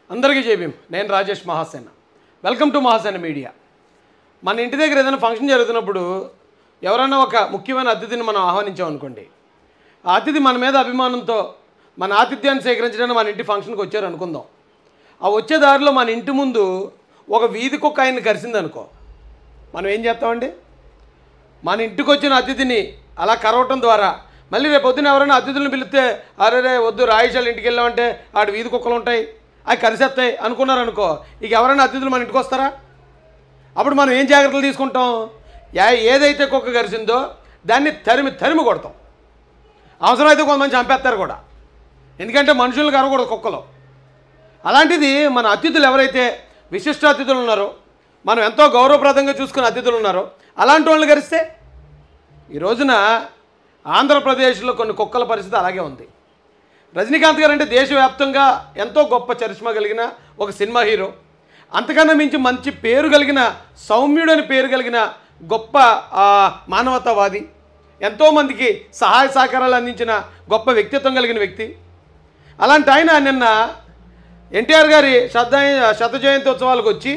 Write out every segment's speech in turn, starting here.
అందరికీ జేబీం నేను Rajesh Mahasena welcome to Mahasena media మన ఇంటి దగ్గర ఏదైనా ఫంక్షన్ జరుగుతున్నప్పుడు ఎవరైనా ఒక ముఖ్యమైన అతిథిని మనం ఆహ్వానించాం అనుకోండి ఆ అతిథి మన మీద అభిమానంతో మన ఆతిథ్యాన్ని సేకరించడానికి మన ఇంటి ఫంక్షన్కి వచ్చారు అనుకుందాం ఆ వచ్చే దారిలో మన ఇంటి ముందు ఒక వీధి కుక్క ఆయన్ని కరిసిందనుకో మనం ఏం చేస్తామండి మన ఇంటికి వచ్చిన అతిథిని అలా కరవటం ద్వారా మళ్ళీ రేపు పొద్దున ఎవరైనా అతిథులను పిలిస్తే అరే రే వద్దు రాయిషాలు ఇంటికి వెళ్ళామంటే ఆడు వీధి కుక్కలు ఉంటాయి అవి కరిసేస్తాయి అనుకున్నారనుకో ఇక ఎవరైనా అతిథులు మన ఇంటికి వస్తారా అప్పుడు మనం ఏం జాగ్రత్తలు తీసుకుంటాం యా- ఏదైతే కుక్క కరిసిందో దాన్ని తరిమి తరిమి కొడతాం అవసరమైతే కొంతమంది చంపేస్తారు కూడా ఎందుకంటే మనుషులు కరవకూడదు కుక్కలు అలాంటిది మన అతిథులు ఎవరైతే విశిష్ట అతిథులు ఉన్నారో మనం ఎంతో గౌరవప్రదంగా చూసుకున్న అతిథులు ఉన్నారో అలాంటి వాళ్ళని గరిస్తే ఈ రోజున ఆంధ్రప్రదేశ్లో కొన్ని కుక్కల పరిస్థితి అలాగే ఉంది రజనీకాంత్ గారు అంటే దేశవ్యాప్తంగా ఎంతో గొప్ప చరిష్మా కలిగిన ఒక సినిమా హీరో అంతకన్నా మించి మంచి పేరు కలిగిన సౌమ్యుడు అని పేరు కలిగిన గొప్ప ఆ, మానవతావాది ఎంతోమందికి సహాయ సహకారాలు అందించిన గొప్ప వ్యక్తిత్వం కలిగిన వ్యక్తి అలాంటి ఆయన నిన్న ఎన్టీఆర్ గారి శత శత జయంతి ఉత్సవాలకు వచ్చి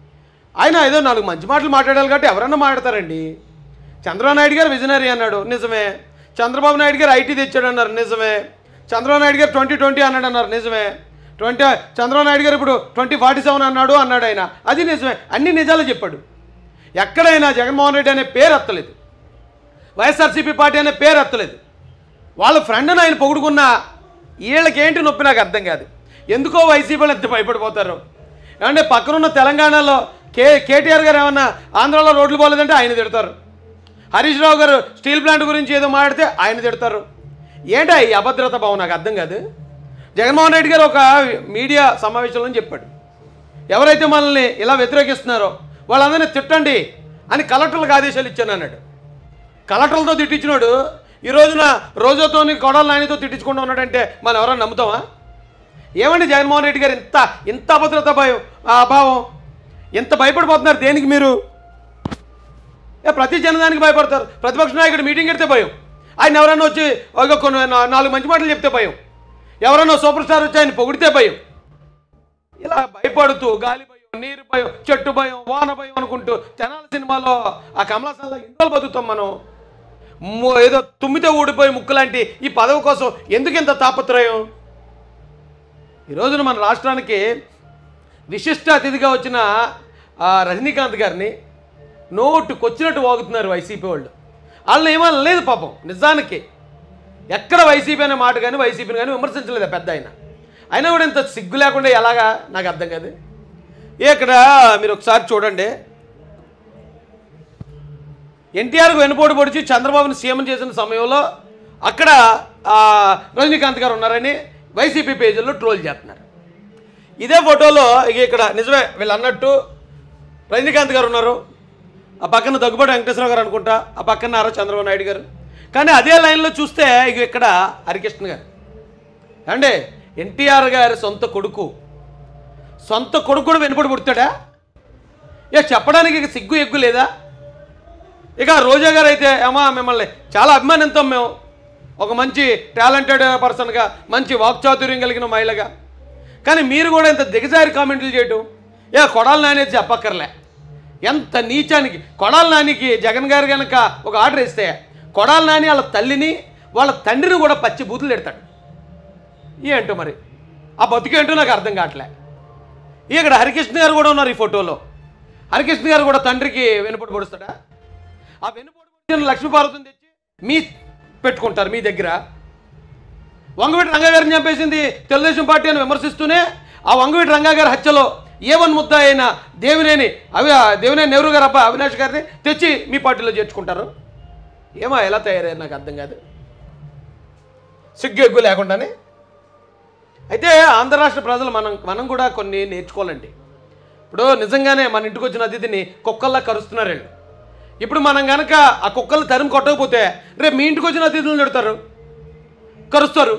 ఆయన ఏదో నాలుగు మంచి మాటలు మాట్లాడాలి కాబట్టి ఎవరన్నా మాట్లాడతారండి చంద్రబాబు నాయుడు గారు విజనరీ అన్నాడు నిజమే చంద్రబాబు నాయుడు గారు ఐటీ తెచ్చాడు అన్నారు నిజమే చంద్రబాబు నాయుడు గారు ట్వంటీ ట్వంటీ అన్నాడు అన్నారు నిజమే ట్వంటీ చంద్రబాబు నాయుడు గారు ఇప్పుడు ట్వంటీ ఫార్టీ సెవెన్ అన్నాడు అన్నాడు ఆయన అది నిజమే అన్ని నిజాలు చెప్పాడు ఎక్కడైనా జగన్మోహన్ రెడ్డి అనే పేరు ఎత్తలేదు వైఎస్ఆర్సీపీ పార్టీ అనే పేరు ఎత్తలేదు వాళ్ళ ఫ్రెండ్ని ఆయన పొగుడుకున్న వీళ్ళకేంటి నొప్పి నాకు అర్థం కాదు ఎందుకో వైసీపీలు ఎంత భయపడిపోతారు ఏమంటే పక్కనున్న తెలంగాణలో కే కేటీఆర్ గారు ఏమన్నా ఆంధ్రాలో రోడ్లు పోలేదంటే ఆయన తిడతారు హరీష్ రావు గారు స్టీల్ ప్లాంట్ గురించి ఏదో మాట్లాడితే ఆయన తిడతారు ఏంటా ఈ అభద్రత భావం నాకు అర్థం కాదు జగన్మోహన్ రెడ్డి గారు ఒక మీడియా సమావేశంలో చెప్పాడు ఎవరైతే మనల్ని ఇలా వ్యతిరేకిస్తున్నారో వాళ్ళందరినీ తిట్టండి అని కలెక్టర్లకు ఆదేశాలు ఇచ్చాను అన్నాడు కలెక్టర్లతో తిట్టించినాడు ఈ రోజున రోజుతోని కొడాల నానితో తిట్టించుకుంటూ ఉన్నాడంటే మనం ఎవరైనా నమ్ముతామా ఏమండి జగన్మోహన్ రెడ్డి గారు ఇంత ఇంత అభద్రత భయం ఆ అభావం ఎంత భయపడిపోతున్నారు దేనికి మీరు ఏ ప్రతి జనదానికి భయపడతారు ప్రతిపక్ష నాయకుడు మీటింగ్ పెడితే భయం ఆయన ఎవరైనా వచ్చి ఒక కొన్ని నా- నాలుగు మంచి మాటలు చెప్తే భయం ఎవరైనా సూపర్ స్టార్ వచ్చి ఆయన పొగిడితే భయం ఇలా భయపడుతూ గాలి భయం నీరు భయం చెట్టు భయం వాన భయం అనుకుంటూ తెనాల సినిమాలో ఆ కమలాసన్లో ఎన్ని రోజులు బతుకుతాం మనం ము- ఏదో తుమ్మితే ఊడిపోయి ముక్కు లాంటి ఈ పదవి కోసం ఎందుకు ఇంత తాపత్రయం ఈ రోజున మన రాష్ట్రానికి విశిష్ట అతిథిగా వచ్చిన ఆ రజనీకాంత్ గారిని నోటుకొచ్చినట్టు వాగుతున్నారు వైసీపీ వాళ్ళు వాళ్ళని ఏమన్నా లేదు పాపం నిజానికి ఎక్కడ వైసీపీ అనే మాట కానీ వైసీపీని కానీ విమర్శించలేదు ఆ పెద్ద ఆయన అయినా కూడా ఇంత సిగ్గు లేకుండా ఎలాగా నాకు అర్థం కాదు ఏ ఇక్కడ మీరు ఒకసారి చూడండి ఎన్టీఆర్కు వెనుపోటు పొడిచి చంద్రబాబుని సీఎం చేసిన సమయంలో అక్కడ ఆ, రజనీకాంత్ గారు ఉన్నారని వైసీపీ పేజీల్లో ట్రోల్ చేస్తున్నారు ఇదే ఫోటోలో ఇక ఇక్కడ నిజమే వీళ్ళు అన్నట్టు రజనీకాంత్ గారు ఉన్నారు ఆ పక్కన దగ్గుబాటి వెంకటేశ్వర గారు అనుకుంటా ఆ పక్కన నారా చంద్రబాబు నాయుడు గారు కానీ అదే లైన్లో చూస్తే ఇక ఇక్కడ హరికృష్ణ గారు అండి ఎన్టీఆర్ గారి సొంత కొడుకు సొంత కొడుకు కూడా వెనుపడి పుడతాడా ఇక చెప్పడానికి ఇక సిగ్గు ఎగ్గు లేదా ఇక రోజా గారు అయితే ఏమా మిమ్మల్ని చాలా అభిమానిస్తాం మేము ఒక మంచి టాలెంటెడ్ పర్సన్గా మంచి వాక్చాతుర్యం కలిగిన మహిళగా కానీ మీరు కూడా ఇంత దిగజారి కామెంట్లు చేయటం ఏ కొడాలి నాని అయితే చెప్పక్కర్లే ఎంత నీచానికి కొడాలి నానికి జగన్ గారు కనుక ఒక ఆర్డర్ ఇస్తే కొడాలి నాని వాళ్ళ తల్లిని వాళ్ళ తండ్రిని కూడా పచ్చి బూతులు పెడతాడు ఏంటో మరి ఆ బతుకేంటో నాకు అర్థం కావట్లే ఇక్కడ హరికృష్ణ గారు కూడా ఉన్నారు ఈ ఫోటోలో హరికృష్ణ గారు కూడా తండ్రికి వెనుపడి పొడుస్తాడా ఆ వెనుపడి పొడిచిన లక్ష్మీపార్వతిని తెచ్చి మీ పెట్టుకుంటారు మీ దగ్గర వంగవీటి రంగా గారిని చంపేసింది తెలుగుదేశం పార్టీ అని విమర్శిస్తూనే ఆ వంగవీటి రంగా గారి హత్యలో ఏ వన్ ముద్ద అయిన దేవినేని అవి దేవినేని నెహ్రూ గారు అబ్బా అవినాష్ గారిని తెచ్చి మీ పార్టీలో చేర్చుకుంటారు ఏమో ఎలా తయారయ్యారు నాకు అర్థం కాదు సిగ్గు ఎగ్గు లేకుండానే అయితే ఆంధ్ర రాష్ట్ర ప్రజలు మనం మనం కూడా కొన్ని నేర్చుకోవాలండి ఇప్పుడు నిజంగానే మన ఇంటికి వచ్చిన అతిథిని కుక్కల్లా కరుస్తున్నారు వీళ్ళు ఇప్పుడు మనం కనుక ఆ కుక్కలు తరిమి కొట్టకపోతే రేపు మీ ఇంటికి వచ్చిన అతిథులను తిడతారు కరుస్తారు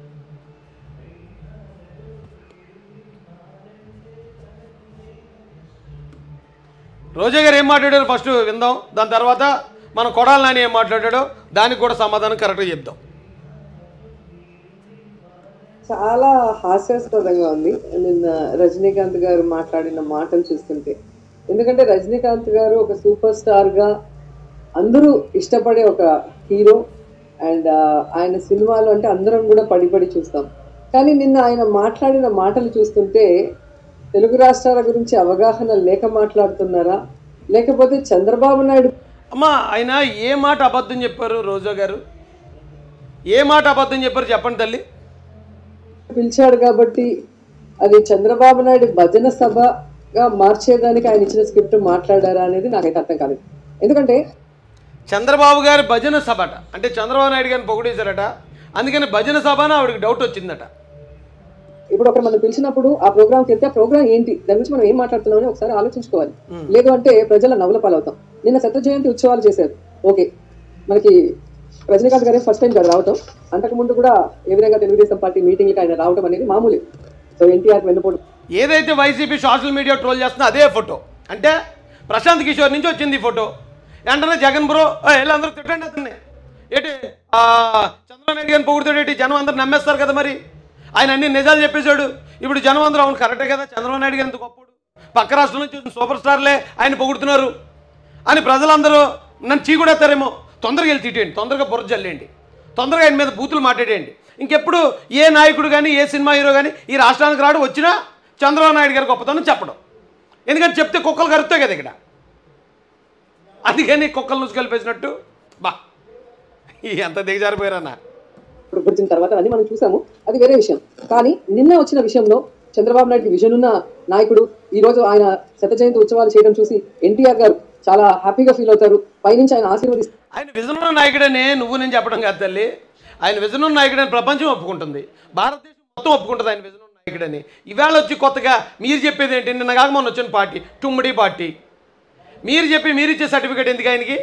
రోజా గారు ఏం మాట్లాడారు ఫస్ట్ విందాం దాని తర్వాత మనం కొడాలి నాని ఏం మాట్లాడాడో దానికి కూడా సమాధానం కరెక్ట్గా చెప్దాం చాలా హాస్యాస్పదంగా ఉంది నిన్న రజనీకాంత్ గారు మాట్లాడిన మాటలు చూస్తుంటే ఎందుకంటే రజనీకాంత్ గారు ఒక సూపర్ స్టార్ గా అందరూ ఇష్టపడే ఒక హీరో అండ్ ఆయన సినిమాలు అంటే అందరం కూడా పడి పడి చూస్తాం కానీ నిన్న ఆయన మాట్లాడిన మాటలు చూస్తుంటే తెలుగు రాష్ట్రాల గురించి అవగాహన లేక మాట్లాడుతున్నారా లేకపోతే చంద్రబాబు నాయుడు అమ్మా ఆయన ఏ మాట అబద్ధం చెప్పారు రోజా గారు ఏ మాట అబద్ధం చెప్పారు చెప్పండి తల్లి పిలిచాడు కాబట్టి అది చంద్రబాబు నాయుడు భజన సభగా మార్చేదానికి ఆయన ఇచ్చిన స్క్రిప్ట్ మాట్లాడారా అనేది నాకైతే అర్థం కాలేదు ఎందుకంటే చంద్రబాబు గారి భజన సభట అంటే చంద్రబాబు నాయుడు గారిని పొగిడేశారట అందుకని భజన సభ అని ఆవిడకి డౌట్ వచ్చిందట ఇప్పుడు ఒకరు మనం పిలిచినప్పుడు ఆ ప్రోగ్రామ్కి వెళ్తే ఆ ప్రోగ్రామ్ ఏంటి దాని గురించి మనం ఏం మాట్లాడుతున్నామని ఒకసారి ఆలోచించుకోవాలి లేదు అంటే ప్రజల నవ్వుల పాలవుతాం నిన్న సత్య జయంతి ఉత్సవాలు చేశారు ఓకే మనకి రజనీకాంత్ గారే ఫస్ట్ టైం గారు రావటం అంతకుముందు కూడా ఏ విధంగా తెలుగుదేశం పార్టీ మీటింగ్కి ఆయన రావటం అనేది మామూలే సో ఎన్టీఆర్ వెన్నుపోటు ఏదైతే వైసీపీ సోషల్ మీడియా ట్రోల్ చేస్తుందో అదే ఫోటో అంటే ప్రశాంత్ కిషోర్ నుంచి వచ్చింది ఈ ఫోటో వెంటనే జగన్ బ్రో వెళ్ళి అందరూ తిట్టండి అతన్ని ఏంటి ఆ, చంద్రబాబు నాయుడు గారిని పొగుడుతాడు ఏంటి జనం అందరూ నమ్మేస్తారు కదా మరి ఆయన అన్ని నిజాలు చెప్పేశాడు ఇప్పుడు జనం అందరూ అవును కరెక్టే కదా చంద్రబాబు నాయుడు గారు ఎంత గొప్పడు పక్క రాష్ట్రం నుంచి వచ్చిన సూపర్ స్టార్లే ఆయన పొగుడుతున్నారు అని ప్రజలందరూ నన్ను చీకుడేస్తారేమో తొందరగా వెళ్ళి తిట్టేయండి తొందరగా బుర్ర జల్లేయండి తొందరగా ఆయన మీద బూతులు మాట్లాడేయండి ఇంకెప్పుడు ఏ నాయకుడు కానీ ఏ సినిమా హీరో కానీ ఈ రాష్ట్రానికి రాడు వచ్చినా చంద్రబాబు నాయుడు గారి గొప్పతనం చెప్పడం ఎందుకంటే చెప్తే కుక్కలు కరుస్తాయి కదా ఇక్కడ అందుకని కుక్కలు నుంచి కలిపేసినట్టు బా ఎంత దిగజారిపోయారన్నా ఇప్పుడు వచ్చిన తర్వాత అన్ని మనం చూసాము అది వేరే విషయం కానీ నిన్న వచ్చిన విషయంలో చంద్రబాబు నాయుడుకి విజన్ ఉన్న నాయకుడు ఈ రోజు ఆయన శత జయంతి ఉత్సవాలు చేయడం చూసి ఎన్టీఆర్ గారు చాలా హ్యాపీగా ఫీల్ అవుతారు పైనుంచి ఆయన ఆశీర్వదిస్తారు ఆయన విజనున్న నాయకుడని నువ్వు నేను చెప్పడం కాదు తల్లి ఆయన విజనున్న నాయకుడని ప్రపంచం ఒప్పుకుంటుంది భారతదేశం మొత్తం ఒప్పుకుంటుంది ఆయన విజనున్న నాయకుడని ఇవాళ వచ్చి కొత్తగా మీరు చెప్పేది ఏంటి నిన్న కాక మొన్న వచ్చిన పార్టీ టుమ్మడి పార్టీ మీరు చెప్పి మీరు ఇచ్చే సర్టిఫికేట్ ఎందుకు ఆయనకి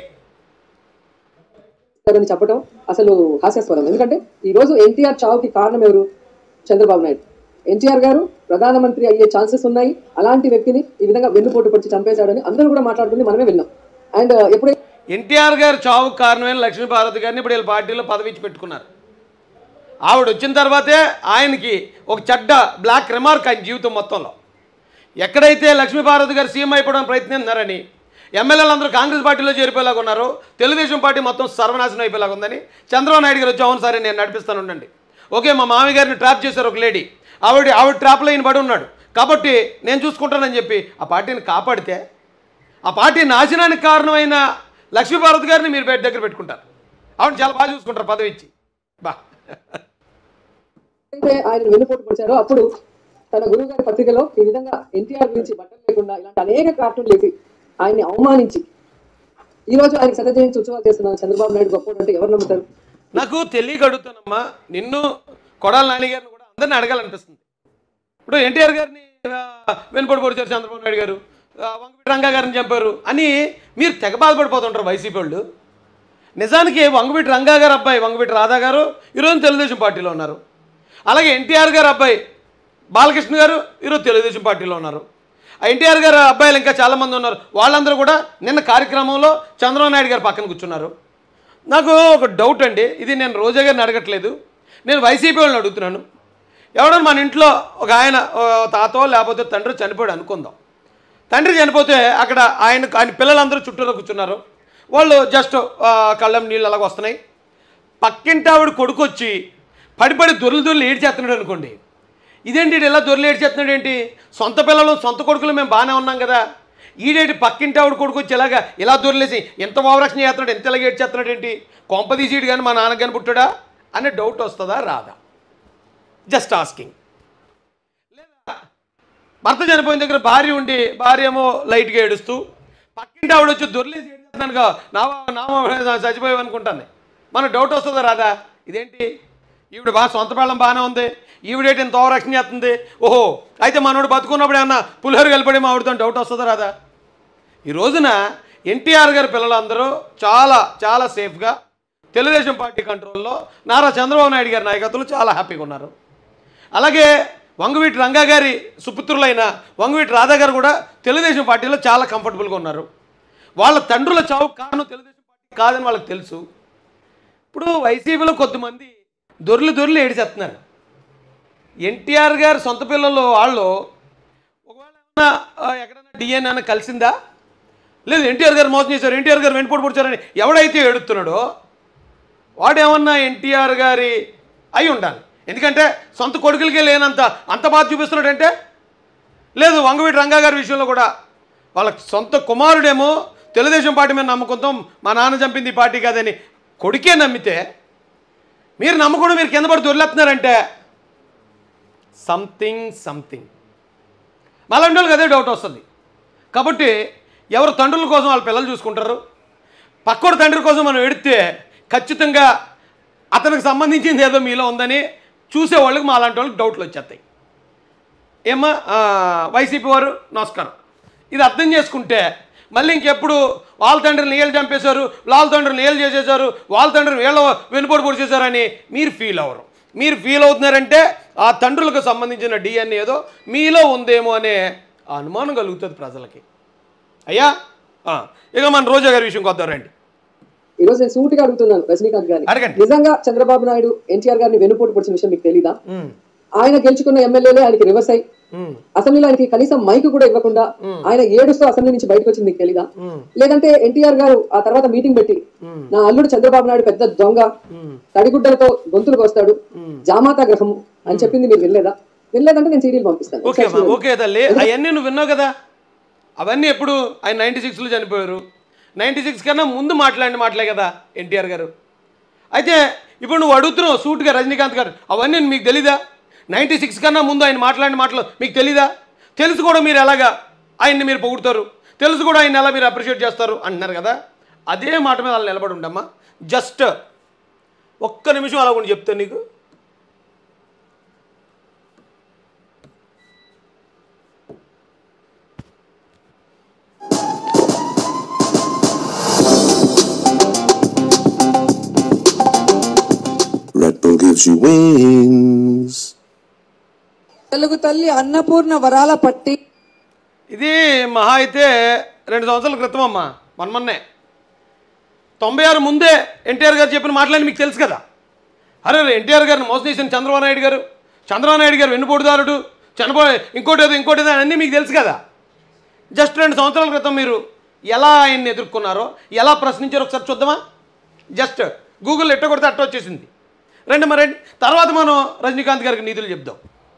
అని చెప్పడం అసలు హాస్యాస్పదం ఎందుకంటే ఈ రోజు ఎన్టీఆర్ చావుకి కారణం ఎవరు చంద్రబాబు నాయుడు ఎన్టీఆర్ గారు ప్రధానమంత్రి అయ్యే ఛాన్సెస్ ఉన్నాయి అలాంటి వ్యక్తిని ఈ విధంగా వెన్నుపోటు పొడిచి చంపేశాడని అందరూ కూడా మాట్లాడుతుంది మనమే విన్నాం అండ్ ఎప్పుడైతే ఎన్టీఆర్ గారు చావుకు కారణమైన లక్ష్మీభారతి గారిని ఇప్పుడు వీళ్ళ పార్టీలో పదవి ఇచ్చి పెట్టుకున్నారు ఆవిడ వచ్చిన తర్వాతే ఆయనకి ఒక చెడ్డ బ్లాక్ రిమార్క్ ఆయన జీవితం మొత్తంలో ఎక్కడైతే లక్ష్మీభారతి గారు సీఎం అయిపోవడానికి ప్రయత్నిస్తున్నారని ఎమ్మెల్యేలు అందరూ కాంగ్రెస్ పార్టీలో చేరిపోయేలాగా ఉన్నారు తెలుగుదేశం పార్టీ మొత్తం సర్వనాశనం అయిపోయేలాగా ఉందని చంద్రబాబు నాయుడు గారు వచ్చి అవును సరే నేను నడిపిస్తాను ఉండండి ఓకే మా మామి గారిని ట్రాప్ చేశారు ఒక లేడీ ఆవిడ ఆవిడ ట్రాప్లో ఈయన పడి ఉన్నాడు కాబట్టి నేను చూసుకుంటానని చెప్పి ఆ పార్టీని కాపాడితే ఆ పార్టీ నాశనానికి కారణమైన లక్ష్మీభారత్ గారిని మీరు బయట దగ్గర పెట్టుకుంటారు ఆవిడ చాలా బాగా చూసుకుంటారు పదవి ఇచ్చి బా ఆయన వెన్నుపోటు పొడిచారో అప్పుడు తన గురువు గారి పత్రికలో ఈ విధంగా ఎన్టీఆర్ గురించి బట్టలు లేకుండా ఇలాంటి అనేక కార్టూన్లు వేసి ఆయన్ని అవమానించి ఈ రోజు ఆయన శత జయంతి ఉత్సవాలు చేస్తున్న చంద్రబాబు నాయుడు గొప్ప అంటే ఎవరు నమ్ముతారు నాకు తెలియక అడుగుతానమ్మా నిన్ను కొడాల నాని గారిని కూడా అందరిని అడగాలనిపిస్తుంది ఇప్పుడు ఎన్టీఆర్ గారిని ఆ, వెనుపడి పొడిచారు చంద్రబాబు నాయుడు గారు ఆ, వంగవీటి రంగా గారిని చంపారు అని మీరు తెగ బాధపడిపోతుంటారు వైసీపీ వాళ్ళు నిజానికి వంగవీటి రంగా గారు అబ్బాయి వంగవీటి రాధా గారు ఈరోజు తెలుగుదేశం పార్టీలో ఉన్నారు అలాగే ఎన్టీఆర్ గారు అబ్బాయి బాలకృష్ణ గారు ఈరోజు తెలుగుదేశం పార్టీలో ఉన్నారు ఆ ఎన్టీఆర్ గారు అబ్బాయిలు ఇంకా చాలామంది ఉన్నారు వాళ్ళందరూ కూడా నిన్న కార్యక్రమంలో చంద్రబాబు నాయుడు గారు పక్కన కూర్చున్నారు నాకు ఒక డౌట్ అండి ఇది నేను రోజా గారిని అడగట్లేదు నేను వైసీపీ వాళ్ళని అడుగుతున్నాను ఎవడన్నా మన ఇంట్లో ఒక ఆయన ఓ తాతో లేకపోతే తండ్రి చనిపోయాడు అనుకుందాం తండ్రి చనిపోతే అక్కడ ఆయన ఆయన పిల్లలందరూ చుట్టూలో కూర్చున్నారు వాళ్ళు జస్ట్ ఆ, కళ్ళం నీళ్ళు అలాగ వస్తున్నాయి పక్కింటి ఆవిడ కొడుకు వచ్చి పడిపడి దొర్లు దొర్లు ఏడ్చేస్తున్నాడు అనుకోండి ఇదేంటి ఈడు ఇలా దొర్లు ఏడ్చేస్తున్నాడు ఏంటి సొంత పిల్లలు సొంత కొడుకులు మేము బాగానే ఉన్నాం కదా ఈడేంటి పక్కింటి ఆవిడ కొడుకు వచ్చి ఇలాగా ఇలా దొర్లేసి ఎంత ఓవరాక్షన్ చేస్తున్నాడు ఎంత ఇలాగ ఏడ్చేస్తున్నాడు ఏంటి కొంపదీసీడు కానీ మా నాన్న కానీ పుట్టాడా అనే డౌట్ వస్తుందా రాదా జస్ట్ ఆస్కింగ్ లేదా భర్త చనిపోయిన దగ్గర భార్య ఉండి భార్య ఏమో లైట్గా ఏడుస్తూ పక్కింటి ఆవిడ వచ్చి దొర్లేసి ఏడుస్తున్నానుగా నావా నామా చచ్చిపోయావు అనుకుంటాను మన డౌట్ వస్తుందా రాదా ఇదేంటి ఈవిడ బాగా సొంత పెళ్ళం బాగానే ఉంది ఈవిడేటి ఇంత ఓవరాక్షన్ చేస్తుంది ఓహో అయితే మనోడు బతుకున్నప్పుడు ఏమన్నా పులిహోర కలిపడేమో ఆవిడతో డౌట్ వస్తుందా రాదా ఈ రోజున ఎన్టీఆర్ గారి పిల్లలందరూ చాలా చాలా సేఫ్గా తెలుగుదేశం పార్టీ కంట్రోల్లో నారా చంద్రబాబు నాయుడు గారి నాయకత్వంలో చాలా హ్యాపీగా ఉన్నారు అలాగే వంగవీటి రంగా గారి సుపుత్రులైన వంగవీటి రాధా గారు కూడా తెలుగుదేశం పార్టీలో చాలా కంఫర్టబుల్గా ఉన్నారు వాళ్ళ తండ్రుల చావు కారణం తెలుగుదేశం పార్టీ కాదని వాళ్ళకి తెలుసు ఇప్పుడు వైసీపీలో కొద్దిమంది దొర్లు దొర్లు ఏడిచేస్తున్నారు ఎన్టీఆర్ గారి సొంత పిల్లలు వాళ్ళు ఒకవేళ ఏమన్నా ఆ, ఎక్కడైనా డిఎన్ఏ అన్న కలిసిందా లేదు ఎన్టీఆర్ గారు మోసం చేశారు ఎన్టీఆర్ గారు వెనుపోటు పొడిచారని ఎవడైతే ఏడుస్తున్నాడో వాడేమన్నా ఎన్టీఆర్ గారి అయి ఉండాలి ఎందుకంటే సొంత కొడుకులకే లేనంత అంత బాధ చూపిస్తున్నాడంటే లేదు వంగవీటి రంగా గారి విషయంలో కూడా వాళ్ళ సొంత కుమారుడేమో తెలుగుదేశం పార్టీ మీద నమ్మకంతో మా నాన్న చంపింది ఈ పార్టీ కాదని కొడుకే నమ్మితే మీరు నమ్మకుండా మీరు కింద పడి దొరిలేస్తున్నారంటే సంథింగ్ సంథింగ్ మళ్ళీ వాళ్ళకి అదే డౌట్ వస్తుంది కాబట్టి ఎవరు తండ్రుల కోసం వాళ్ళ పిల్లలు చూసుకుంటారు పక్కోడు తండ్రి కోసం మనం ఎడితే ఖచ్చితంగా అతనికి సంబంధించింది ఏదో మీలో ఉందని చూసే వాళ్ళకి మా అలాంటి వాళ్ళకి డౌట్లు వచ్చేస్తాయి ఏమ్మా ఆ, వైసీపీ వారు నమస్కారం ఇది అర్థం చేసుకుంటే మళ్ళీ ఇంకెప్పుడు వాళ్ళ తండ్రిని వీళ్ళు చంపేశారు వాళ్ళ తండ్రిని వీళ్ళు చేసేశారు వాళ్ళ తండ్రిని వీళ్ళ వెనుపోటు పొడి చేశారని మీరు ఫీల్ అవ్వరు మీరు ఫీల్ అవుతున్నారంటే ఆ తండ్రులకు సంబంధించిన డిఎన్ఏ ఏదో మీలో ఉందేమో అనే అనుమానం కలుగుతుంది ప్రజలకి అయ్యా ఆ, ఇక మన రోజా గారి విషయం కొద్దాం రండి ఈ రోజు నేను సూటిగా అడుగుతున్నాను రజనీకాంత్ గారిని అడగండి. నిజంగా చంద్రబాబు నాయుడు ఎన్టీఆర్ గారిని వెనుపోటు పొడిచిన విషయం మీకు తెలీదా ఉమ్, ఆయన గెలుచుకున్న ఎమ్మెల్యేలే ఆయనకి రివర్స్ అయ్యి ఉమ్, అసెంబ్లీలో ఆయనకి కనీసం మైక్ కూడా ఇవ్వకుండా ఆయన ఏడుస్తూ అసెంబ్లీ నుంచి బయటకు వచ్చింది మీకు తెలీదా ఉమ్, లేదంటే ఎన్టీఆర్ గారు ఆ తర్వాత మీటింగ్ పెట్టి ఉమ్, నా అల్లుడు చంద్రబాబు నాయుడు పెద్ద దొంగ ఉమ్, తడిగుడ్డలతో గొంతులకు వస్తాడు జామాతా గ్రహము అని చెప్పింది మీరు వినలేదా వినలేదంటే నేను సీరియల్ పంపిస్తాను ఓకే అమ్మా ఓకే తల్లి అవన్నీ నువ్వు విన్నావు కదా అవన్నీ ఎప్పుడు ఆయన నైంటీ సిక్స్లో చనిపోయారు నైంటీ సిక్స్ కన్నా ముందు మాట్లాడిన మాటలే కదా ఎన్టీఆర్ గారు అయితే ఇప్పుడు నువ్వు అడుగుతున్నావు సూట్గా రజనీకాంత్ గారు అవన్నీ మీకు తెలీదా నైంటీ సిక్స్ కన్నా ముందు ఆయన మాట్లాడిన మాటలు మీకు తెలీదా తెలుసు కూడా మీరు ఎలాగా ఆయన్ని మీరు పొగుడుతారు తెలుసు కూడా ఆయన ఎలా మీరు అప్రిషియేట్ చేస్తారు అంటున్నారు కదా అదే మాట మీద వాళ్ళు నిలబడి ఉండమ్మా జస్ట్ ఒక్క నిమిషం అలా కూడా చెప్తాను నీకు Red Bull gives you wings. Telugu తల్లి అన్నపూర్ణ వరాల పట్టి ఇది మహా అయితే రెండు సంవత్సరాల క్రితం అమ్మా మొన్నే తొంభై ఆరు ముందే ఎన్టీఆర్ గారు చెప్పిన మాటలని మీకు తెలుసు కదా అరే ఎన్టీఆర్ గారిని మోసం చేసిన చంద్రబాబు నాయుడు గారు చంద్రబాబు నాయుడు గారు వెన్నుపోటుదారుడు చంద్రబాబు ఇంకోటి ఏదో ఇంకోటి ఏదో అన్నీ మీకు తెలుసు కదా జస్ట్ రెండు సంవత్సరాల క్రితం మీరు ఎలా ఆయన్ని ఎదుర్కొన్నారో ఎలా ప్రశ్నించారో ఒకసారి చూద్దామా జస్ట్ గూగుల్ ఎట్ట కొడితే అట్ట వచ్చేసింది రండి మరి రండి. తర్వాత మనం రజనీకాంత్ గారికి నీతులు చెప్దాం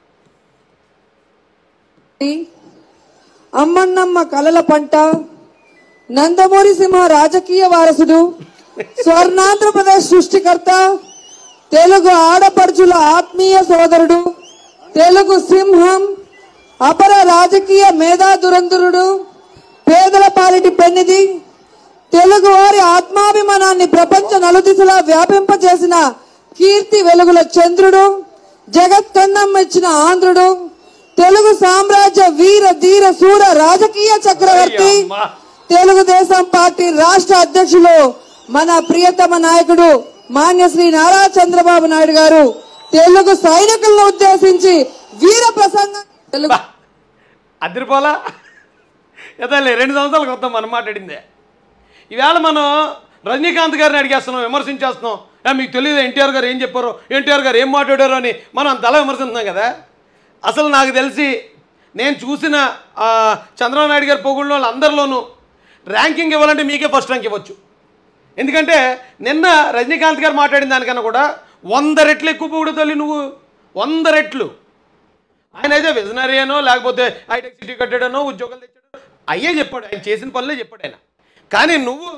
అమ్మన్నమ్మ కలల పంట నందమూరి సింహ రాజకీయ వారసుడు స్వర్ణాంధ్రప్రదేశ్ సృష్టికర్త తెలుగు ఆడపడుచుల ఆత్మీయ సోదరుడు తెలుగు సింహం అపర రాజకీయ మేధా దురంధరుడు పేదల పాలిటి పెన్నిది తెలుగు వారి ఆత్మాభిమానాన్ని ప్రపంచ నలుదిశలా వ్యాపింపచేసిన కీర్తి వెలుగుల చంద్రుడు జగత్కన్నం ఇచ్చిన ఆంధ్రుడు తెలుగు సామ్రాజ్య వీర ధీర శూర రాజకీయ చక్రవర్తి అయ్యమ్మా. తెలుగుదేశం పార్టీ రాష్ట్ర అధ్యక్షులు మన ప్రియతమ నాయకుడు మాన్యశ్రీ నారా చంద్రబాబు నాయుడు గారు తెలుగు సైనికులను ఉద్దేశించి వీర ప్రసంగం తెలుగు బా అదిరిపోలా ఎదలే రెండు సంవత్సరాల క్రితం మనం మాట్లాడిందే ఈవేళ మనం రజనీకాంత్ గారిని అడిగేస్తున్నాం విమర్శించేస్తున్నాం ఏ, మీకు తెలియదు ఎన్టీఆర్ గారు ఏం చెప్పారో ఎన్టీఆర్ గారు ఏం మాట్లాడారో అని మనం అంతలా విమర్శిస్తున్నాం కదా అసలు నాకు తెలిసి నేను చూసిన ఆ, చంద్రబాబు నాయుడు గారి పొగుళ్ళు వాళ్ళందరిలోనూ ర్యాంకింగ్ ఇవ్వాలంటే మీకే ఫస్ట్ ర్యాంక్ ఇవ్వచ్చు ఎందుకంటే నిన్న రజనీకాంత్ గారు మాట్లాడిన దానికన్నా కూడా వంద రెట్లు ఎక్కువ పొగుడు తల్లి నువ్వు వంద రెట్లు ఆయన అయితే విజనరీ అనో లేకపోతే హైటెక్ సిటీ కట్టాడనో ఉద్యోగాలు తెచ్చాడు అయ్యే చెప్పాడు ఆయన చేసిన పనులే చెప్పాడు ఆయన కానీ నువ్వు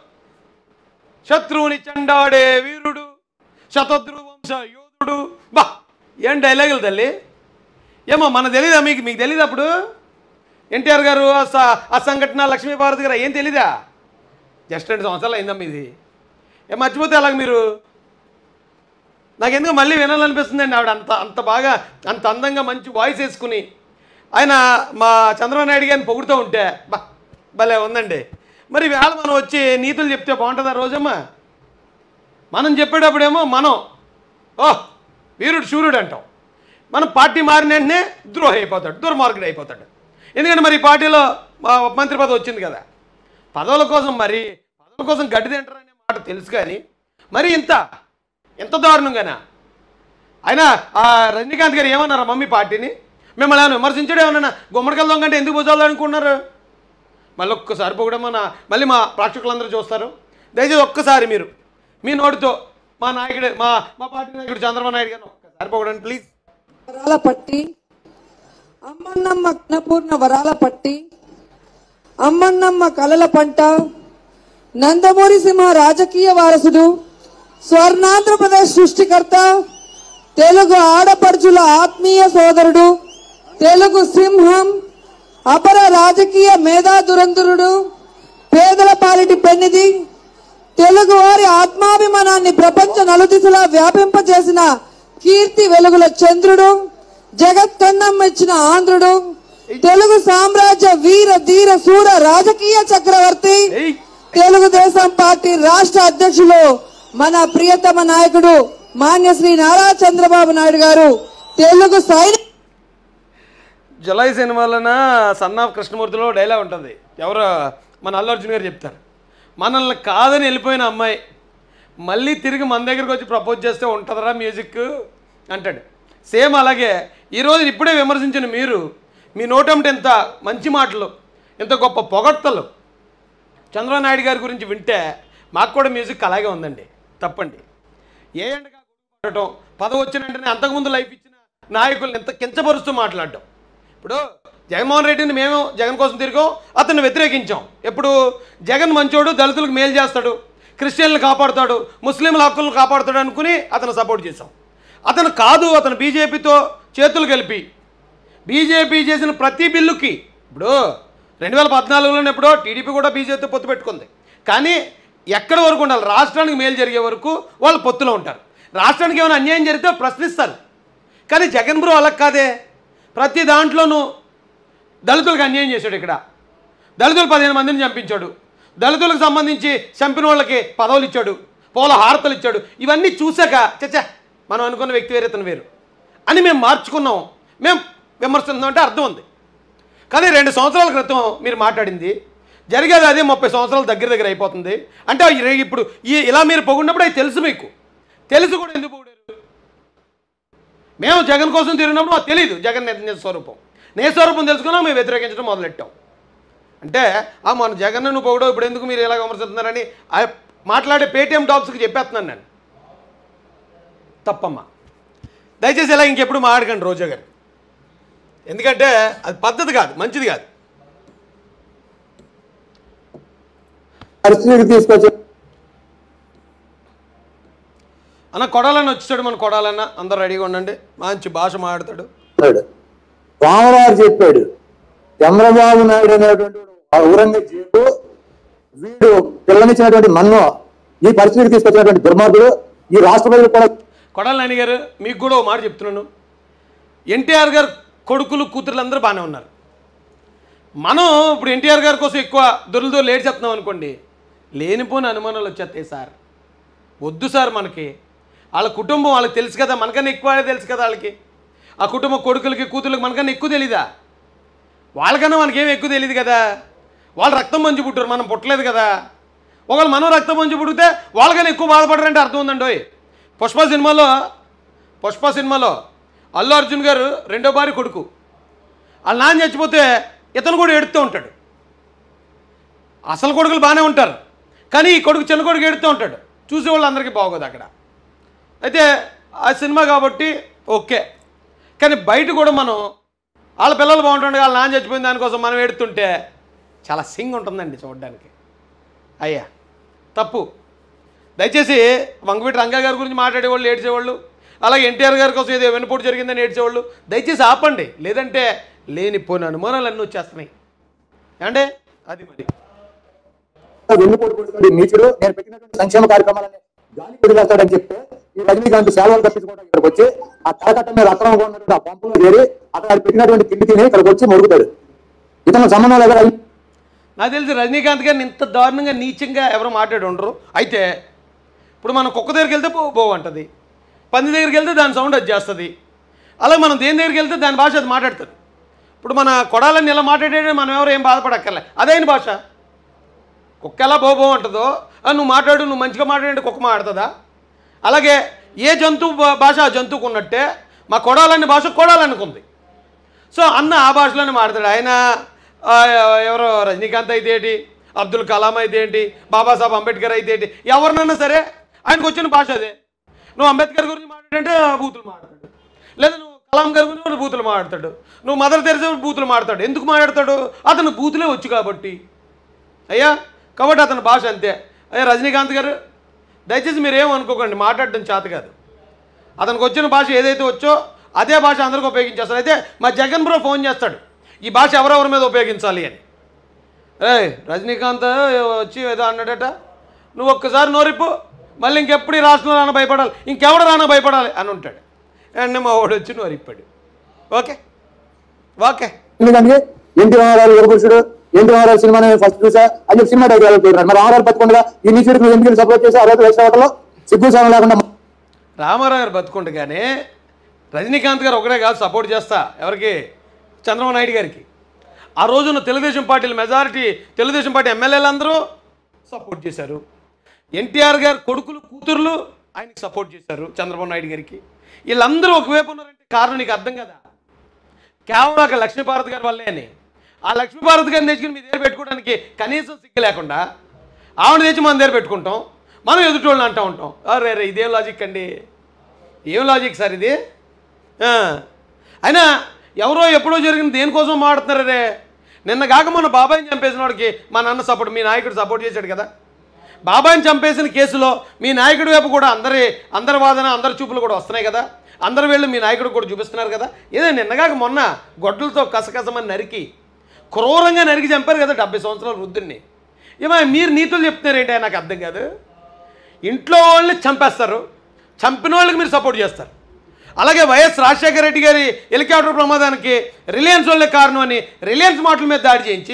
శత్రువుని చెండాడే వీరుడు శతద్రు వంశ యోధుడు బా ఏం డైలాగులు తల్లి ఏమో మన తెలీదా మీకు మీకు తెలీదా అప్పుడు ఎన్టీఆర్ గారు ఆ స- ఆ సంఘటన లక్ష్మీభారతి గారు ఏం తెలీదా జస్ట్ రెండు సంవత్సరాలు అయిందమ్మా ఇది ఏం మర్చిపోతే అలాగ మీరు నాకు ఎందుకు మళ్ళీ వినాలనిపిస్తుందండి ఆవిడ అంత అంత బాగా అంత అందంగా మంచి వాయిస్ వేసుకుని ఆయన మా చంద్రబాబు నాయుడు గారిని పొగుడుతూ ఉంటే బా భలే ఉందండి మరి వేళ మనం వచ్చి నీతులు చెప్తే బాగుంటుందా రోజమ్మా మనం చెప్పేటప్పుడేమో మనం ఓ వీరుడు శూరుడు అంటాం మనం పార్టీ మారిన వెంటనే ద్రోహి అయిపోతాడు దుర్మార్గుడు అయిపోతాడు ఎందుకంటే మరి ఈ పార్టీలో మా మంత్రి పదవి వచ్చింది కదా పదవుల కోసం మరి పదవుల కోసం గడ్డి తింటారనే మాట తెలుసు కానీ మరి ఇంత ఎంత దారుణంగానా అయినా ఆ రజనీకాంత్ గారు ఏమన్నారా మమ్మీ పార్టీని మిమ్మల్ని ఏమైనా విమర్శించడం ఏమన్నా గుమ్మడికల్ దొంగ అంటే ఎందుకు భుజాలు అనుకున్నారు మళ్ళీ ఒక్కసారి పొగడం మన మళ్ళీ మా ప్రేక్షకులందరూ చూస్తారు దయచేసి ఒక్కసారి మీరు మీ నోటితో మా నాయకుడు మా మా పార్టీ నాయకుడు చంద్రబాబు నాయుడు గారు ఒక్కసారి పొగడండి ప్లీజ్ వరాల పట్టి అమ్మన్నమ్మ అన్నపూర్ణ వరాల పట్టి అమ్మన్నమ్మ కలల పంట నందమూరి సింహ రాజకీయ వారసుడు స్వర్ణాంధ్రప్రదేశ్ సృష్టికర్త తెలుగు ఆడపడుచుల ఆత్మీయ సోదరుడు తెలుగు సింహం అపర రాజకీయ మేధా దురంధరుడు పేదల పాలిటి పెన్నిది తెలుగు వారి ఆత్మాభిమానాన్ని ప్రపంచ నలుదిశలా వ్యాపింపజేసిన కీర్తి వెలుగుల చంద్రుడు జగత్కన్నం ఇచ్చిన ఆంధ్రుడు తెలుగు సామ్రాజ్య వీర ధీర సూర రాజకీయ చక్రవర్తి ఏయ్ తెలుగుదేశం పార్టీ రాష్ట్ర అధ్యక్షులు మన ప్రియతమ నాయకుడు మాన్య శ్రీ నారా చంద్రబాబు నాయుడు గారు తెలుగు సైనిక జులై సినిమాలోన సన్ ఆఫ్ కృష్ణమూర్తిలో డైలాగ్ ఉంటుంది ఎవరు మన అల్లు అర్జున్ గారు చెప్తారు మనల్ని కాదని వెళ్ళిపోయిన అమ్మాయి మళ్ళీ తిరిగి మన దగ్గరికి వచ్చి ప్రపోజ్ చేస్తే ఉంటుందరా మ్యూజిక్ అంటాడు సేమ్ అలాగే ఈరోజు ఇప్పుడే విమర్శించిన మీరు మీ నోటంట ఇంత మంచి మాటలు ఇంత గొప్ప పొగడ్తలు చంద్రబాబు నాయుడు గారి గురించి వింటే మాకు కూడా మ్యూజిక్ అలాగే ఉందండి తప్పండి ఏ ఎండగా కొట్టడం పదవి వచ్చిన వెంటనే అంతకుముందు లైఫ్ ఇచ్చిన నాయకుల్ని ఎంత కించపరుస్తూ మాట్లాడడం ఇప్పుడు జగన్మోహన్ రెడ్డిని మేము జగన్ కోసం తిరిగాం అతన్ని వ్యతిరేకించాం ఎప్పుడు జగన్ మంచోడు దళితులకు మేలు చేస్తాడు క్రిస్టియన్లు కాపాడుతాడు ముస్లింల హక్కులను కాపాడుతాడు అనుకుని అతను సపోర్ట్ చేశాం అతను కాదు అతను బీజేపీతో చేతులు కలిపి బీజేపీ చేసిన ప్రతి బిల్లుకి ఇప్పుడు రెండు వేల పద్నాలుగులోనే ఎప్పుడో టీడీపీ కూడా బీజేపీతో పొత్తు పెట్టుకుంది కానీ ఎక్కడి వరకు ఉండాలి రాష్ట్రానికి మేలు జరిగే వరకు వాళ్ళు పొత్తులో ఉంటారు రాష్ట్రానికి ఏమైనా అన్యాయం జరిగితే ప్రశ్నిస్తారు కానీ జగన్ బ్రో అలా కాదే ప్రతి దాంట్లోనూ దళితులకు అన్యాయం చేశాడు ఇక్కడ దళితులు పదిహేను మందిని చంపించాడు దళితులకు సంబంధించి చంపిన వాళ్ళకి పదవులు ఇచ్చాడు పూల హారతలు ఇచ్చాడు ఇవన్నీ చూశాక చచ్చా మనం అనుకున్న వ్యక్తి వేరే తను వేరు అని మేము మార్చుకున్నాం మేము విమర్శిస్తున్నాం అంటే అర్థం ఉంది కానీ రెండు సంవత్సరాల క్రితం మీరు మాట్లాడింది జరిగేది అదే ముప్పై సంవత్సరాల దగ్గర దగ్గర అయిపోతుంది అంటే ఈ రే- ఇప్పుడు ఈ ఇలా మీరు పొగున్నప్పుడు అది తెలుసు మీకు తెలుసు కూడా ఎందుకు పొగిడారు మేము జగన్ కోసం తిరిగినప్పుడు మాకు తెలియదు జగన్ నిజ నిజ స్వరూపం నే స్వరూపం తెలుసుకున్నాం మేము వ్యతిరేకించడం మొదలెట్టాం అంటే ఆ మన జగన్ నువ్వు పొగడవు ఇప్పుడు ఎందుకు మీరు ఇలా విమర్శిస్తున్నారని ఆ మాట్లాడే పేటీఎం డాక్స్కి చెప్పేస్తున్నాను నేను తప్పమ్మా దయచేసి ఇలా ఇంకెప్పుడు మాట్లాడకండి రోజా గారు ఎందుకంటే అది పద్ధతి కాదు మంచిది కాదు పరిస్థితికి తీసుకొచ్చి అన్న కొడాలన్న వచ్చాడు మన కొడాలన్న అందరు రెడీగా ఉండండి మంచి భాష మాట్లాడతాడు చెప్పాడు రామరాజు చెప్పాడు చంద్రబాబు నాయుడు అనేటువంటి వాడు ఔరంగజేబు వీడు పిల్లనిచ్చినటువంటి మన్ను ఈ పరిస్థితికి తీసుకొచ్చినటువంటి దుర్మార్గుడు ఈ రాష్ట్ర ప్రజలు కూడా కొడాల నాని గారు మీకు కూడా ఓ మాట చెప్తున్నాను ఎన్టీఆర్ గారు కొడుకులు కూతుర్లు అందరూ బాగానే ఉన్నారు మనం ఇప్పుడు ఎన్టీఆర్ గారి కోసం ఎక్కువ దొరులతో లేట్ చెప్తున్నాం అనుకోండి లేనిపోని అనుమానాలు వచ్చేస్తాయి సార్ వద్దు సార్ మనకి వాళ్ళ కుటుంబం వాళ్ళకి తెలుసు కదా మనకన్నా ఎక్కువ తెలుసు కదా వాళ్ళకి ఆ కుటుంబ కొడుకులకి కూతుర్లకి మనకన్నా ఎక్కువ తెలీదా వాళ్ళకన్నా మనకేం ఎక్కువ తెలియదు కదా వాళ్ళు రక్తం మంచి పుట్టారు మనం పుట్టలేదు కదా ఒకవేళ మనం రక్తం మంచి పుడితే వాళ్ళకన్నా ఎక్కువ బాధపడరంటే అర్థం ఉందండి పుష్ప సినిమాలో పుష్ప సినిమాలో అల్లు అర్జున్ గారు రెండో భార్య కొడుకు వాళ్ళ నాన్న చచ్చిపోతే ఇతను కూడా ఏడుతూ ఉంటాడు అసలు కొడుకులు బాగానే ఉంటారు కానీ ఈ కొడుకు చిన్న కొడుకు ఏడుతూ ఉంటాడు చూసే వాళ్ళందరికీ బాగోదు అక్కడ అయితే ఆ సినిమా కాబట్టి ఓకే కానీ బయట కూడా మనం వాళ్ళ పిల్లలు బాగుంటుండే వాళ్ళ నాన్న చచ్చిపోయిన దానికోసం మనం ఏడుతుంటే చాలా సింగ్ ఉంటుందండి చూడడానికి అయ్యా తప్పు దయచేసి వంగవీటి రంగా గారి గురించి మాట్లాడేవాళ్ళు ఏడ్చేవాళ్ళు అలాగే ఎన్టీఆర్ గారి కోసం ఏదో వెనుపోటు జరిగిందని ఏడ్చేవాళ్ళు దయచేసి ఆపండి లేదంటే లేనిపోయిన అనుమానాలు అన్నీ వచ్చేస్తున్నాయి ఏమంటే అది మరి వెన్నుపోటు పొడుచుకోండి నీచుడు నేను పెట్టినటువంటి సంక్షేమ కార్యక్రమాలని గాలి వదిలేస్తాడని చెప్తే ఈ రజనీకాంత్ సేవలు తప్పించుకోవడం ఇక్కడికి వచ్చి ఆ తలకట్ట మీద అక్రమంగా ఉన్నటువంటి ఆ పంపులో చేరి అక్కడ ఆయన పెట్టినటువంటి తిండి తిని ఇక్కడికి వచ్చి మొరుగుతాడు ఇతను సంబంధం లేదా నాకు తెలిసి రజనీకాంత్ గారిని ఇంత దారుణంగా నీచంగా ఎవరు మాట్లాడి ఉండరు అయితే ఇప్పుడు మనం కుక్క దగ్గరికి వెళ్తే పో పో అంటది పంది దగ్గరికి వెళ్తే దాని సౌండ్ అది చేస్తుంది అలాగే మనం దేని దగ్గరికి వెళ్తే దాని భాష అది మాట్లాడుతుంది ఇప్పుడు మన కొడాలని ఇలా మాట్లాడే మనం ఎవరు ఏం బాధపడక్కర్లే అదైన భాష కుక్క ఎలా బో బో అంటుందో "ఆ, నువ్వు మాట్లాడు నువ్వు మంచిగా మాట్లాడంటే కుక్క మాట్లాడుతుందా అలాగే ఏ జంతువు భా- భాష ఆ జంతువుకు ఉన్నట్టే మా కొడాలని భాష కొడాలనుకుంది సో అన్న ఆ భాషలోనే మాట్లాడాడు ఆయన ఆ, ఎవరో రజనీకాంత్ అయితే ఏంటి అబ్దుల్ కలాం అయితే ఏంటి బాబాసాహెబ్ అంబేద్కర్ అయితే ఏంటి ఎవరినన్నా సరే ఆయనకు వచ్చిన భాష అదే నువ్వు అంబేద్కర్ గురించి మాట్లాడంటే బూతులు మాట్లాడు లేదా నువ్వు కలాం గారి గురించి కూడా బూతులు మాట్లాడతాడు నువ్వు మదర్ తెరిసే గురించి బూతులు మాట్లాడతాడు ఎందుకు మాట్లాడతాడు అతను బూతులే వచ్చు కాబట్టి అయ్యా కాబట్టి అతని భాష అంతే అయ్యా రజనీకాంత్ గారు దయచేసి మీరు ఏమనుకోకండి మాట్లాడడం చేత కాదు అతనికి వచ్చిన భాష ఏదైతే వచ్చో అదే భాష అందరికీ ఉపయోగించేస్తారు అయితే మా జగన్ బ్రో ఫోన్ చేస్తాడు ఈ భాష ఎవరెవరి మీద ఉపయోగించాలి అని ఏ రజనీకాంత్ వచ్చి ఏదో అన్నాడట నువ్వు ఒక్కసారి నోరిప్పు మళ్ళీ ఇంకెప్పుడు ఈ రాష్ట్రంలో రానా భయపడాలి ఇంకెవడు రానా భయపడాలి అని ఉంటాడు అండ్ మా వాడు వచ్చి నోరిప్పాడు ఓకే ఓకే ఎందుకంటే ఎన్టీ రామారావు యువపురుషుడు ఎన్టీ రామారావు సినిమా ఫస్ట్ చూసా అని చెప్పి సినిమా డైరెక్టర్ వెళ్ళిపోయారు మరి రామారావు పట్టుకుండా ఈ నీచుడికి నువ్వు ఎందుకు సపోర్ట్ చేసి ఆ రోజు లక్ష ఓటలో సిగ్గు సాయం లేకుండా రామారావు గారు బతుకుండగానే రజనీకాంత్ గారు ఒకటే కాదు సపోర్ట్ చేస్తా ఎవరికి చంద్రబాబు నాయుడు గారికి ఆ రోజున తెలుగుదేశం పార్టీల మెజారిటీ తెలుగుదేశం పార్టీ ఎమ్మెల్యేలు అందరూ సపోర్ట్ చేశారు ఎన్టీఆర్ గారు కొడుకులు కూతుర్లు ఆయనకి సపోర్ట్ చేశారు చంద్రబాబు నాయుడు గారికి వీళ్ళందరూ ఒకవైపు ఉన్నారంటే కారణం నీకు అర్థం కదా కేవలం ఒక లక్ష్మీభారత్ గారి వల్లే అని ఆ లక్ష్మీభారత్ గారిని తెచ్చుకుని మీ దగ్గర పెట్టుకోవడానికి కనీసం సిగ్గు లేకుండా ఆవిడ తెచ్చి మన దగ్గర పెట్టుకుంటాం మనం ఎదుటోళ్ళని అంటూ ఉంటాం అరే రే ఇదేం లాజిక్ అండి ఏం లాజిక్ సార్ ఇది ఆ. అయినా ఎవరో ఎప్పుడో జరిగింది దేనికోసం మాడుతున్నారు రే నిన్న కాక మొన్న బాబాయిని చంపేసిన వాడికి మా నాన్న సపోర్ట్ మీ నాయకుడు సపోర్ట్ చేశాడు కదా బాబాయిని చంపేసిన కేసులో మీ నాయకుడి వైపు కూడా అందరి అందరి వాదన అందరి చూపులు కూడా వస్తున్నాయి కదా అందరి వేళ్ళు మీ నాయకుడు కూడా చూపిస్తున్నారు కదా ఏదో నిన్నగాక మొన్న గొడ్డలతో కసకసమని నరికి క్రూరంగా నరికి చంపారు కదా డెబ్బై సంవత్సరాల వృద్ధుడిని ఏమో మీరు నీతులు చెప్తున్నారేంటి నాకు అర్థం కాదు ఇంట్లో వాళ్ళని చంపేస్తారు చంపిన వాళ్ళకి మీరు సపోర్ట్ చేస్తారు అలాగే వైఎస్ రాజశేఖర రెడ్డి గారి హెలికాప్టర్ ప్రమాదానికి రిలయన్స్ వాళ్ళే కారణం అని రిలయన్స్ మాటల మీద దాడి చేయించి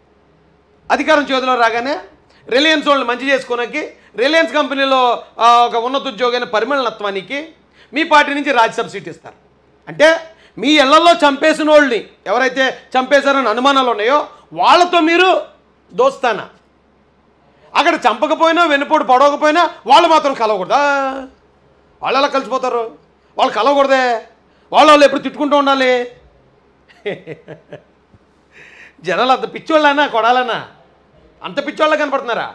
అధికారం చేతిలో రాగానే రిలయన్స్ వాళ్ళని మంచి చేసుకోవడానికి రిలయన్స్ కంపెనీలో ఆ, ఒక ఉన్నత ఉద్యోగైన పరిమళనత్వానికి మీ పార్టీ నుంచి రాజ్యసభ సీట్ ఇస్తారు అంటే మీ ఇళ్లలో చంపేసిన వాళ్ళని ఎవరైతే చంపేశారని అనుమానాలు ఉన్నాయో వాళ్ళతో మీరు దోస్తానా అక్కడ చంపకపోయినా వెన్నుపోటు పడవకపోయినా వాళ్ళు మాత్రం కలవకూడదా వాళ్ళు ఎలా కలిసిపోతారు వాళ్ళు కలవకూడదే వాళ్ళు వాళ్ళు ఎప్పుడు తిట్టుకుంటూ ఉండాలి జనాలు అంత పిచ్చోళ్ళనా కొడాలనా అంత పిచ్చోళ్ళ కనపడుతున్నారా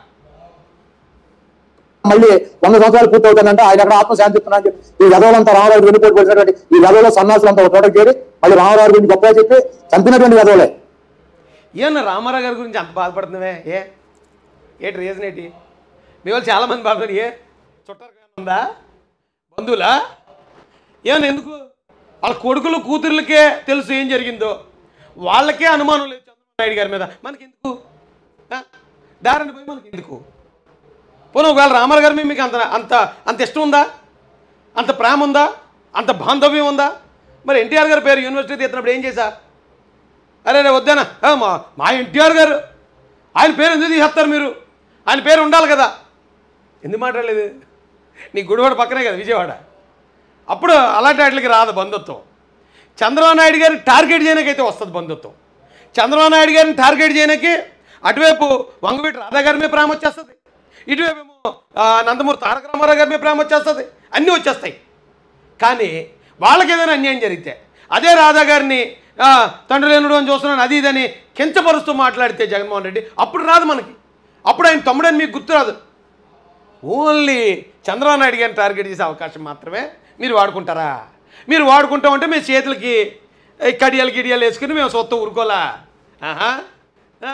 మళ్ళీ వంద సంవత్సరాలు పూర్తి అవుతానంటే ఆయన అక్కడ ఆత్మశాంతి ఇస్తున్నా అని చెప్పి ఈ గదవులంతా రామారావు వెనుకోటి పడినటువంటి ఈ గదవులో సన్నాసులంతా ఒక చోటకి చేరి మళ్ళీ రామారావు గురించి గొప్పగా చెప్పి చంపినటువంటి గదవులే ఏమన్నా రామారావు గారి గురించి అంత బాధపడుతున్నావే ఏ ఏంటి రీజన్ ఏంటి మీ వాళ్ళు చాలామంది బాధపడి ఏ చుట్టారు ఉందా బంధువులా ఏమన్నా ఎందుకు వాళ్ళ కొడుకులు కూతుర్లకే తెలుసు ఏం జరిగిందో వాళ్ళకే అనుమానం లేదు చంద్రబాబు నాయుడు గారి మీద మనకి ఎందుకు ఆ? దారిని పోయి మనకి ఎందుకు పోనీ ఒకవేళ రామారావు గారి మీద మీకు అంత అంత అంత ఇష్టం ఉందా అంత ప్రేమ ఉందా అంత బాంధవ్యం ఉందా మరి ఎన్టీఆర్ గారి పేరు యూనివర్సిటీ తీస్తున్నప్పుడు ఏం చేశా అరే రే వద్దానా ఆ, మా మా ఎన్టీఆర్ గారు ఆయన పేరు ఎందుకు తీసేస్తారు మీరు ఆయన పేరు ఉండాలి కదా ఎందుకు మాట్లాడలేదు నీ గుడివాడ పక్కనే కదా విజయవాడ అప్పుడు అలాంటి వాటికి రాదు బంధుత్వం చంద్రబాబు నాయుడు గారిని టార్గెట్ చేయడానికైతే వస్తుంది బంధుత్వం చంద్రబాబు నాయుడు గారిని టార్గెట్ చేయడానికి అటువైపు వంగవీటి రాధా గారి మీద ప్రేమ వచ్చేస్తుంది ఇటువైపు ఏమో ఆ, నందమూరి తారక రామారావు గారి మీద ప్రేమ వచ్చేస్తుంది అన్నీ వచ్చేస్తాయి కానీ వాళ్ళకి ఏదైనా అన్యాయం జరిగితే అదే రాధా గారిని ఆ, తండ్రి లేనుడు అని చూస్తున్నాను అది ఇదని కించపరుస్తూ మాట్లాడితే జగన్మోహన్ రెడ్డి అప్పుడు రాదు మనకి అప్పుడు ఆయన తమ్ముడని మీకు గుర్తు రాదు ఓన్లీ చంద్రబాబు నాయుడు గారిని టార్గెట్ చేసే అవకాశం మాత్రమే మీరు వాడుకుంటారా మీరు వాడుకుంటామంటే మీ చేతులకి ఈ కడియాలు గిడియాలు వేసుకుని మేము సొత్తు ఊరుకోలా ఆహా ఆ.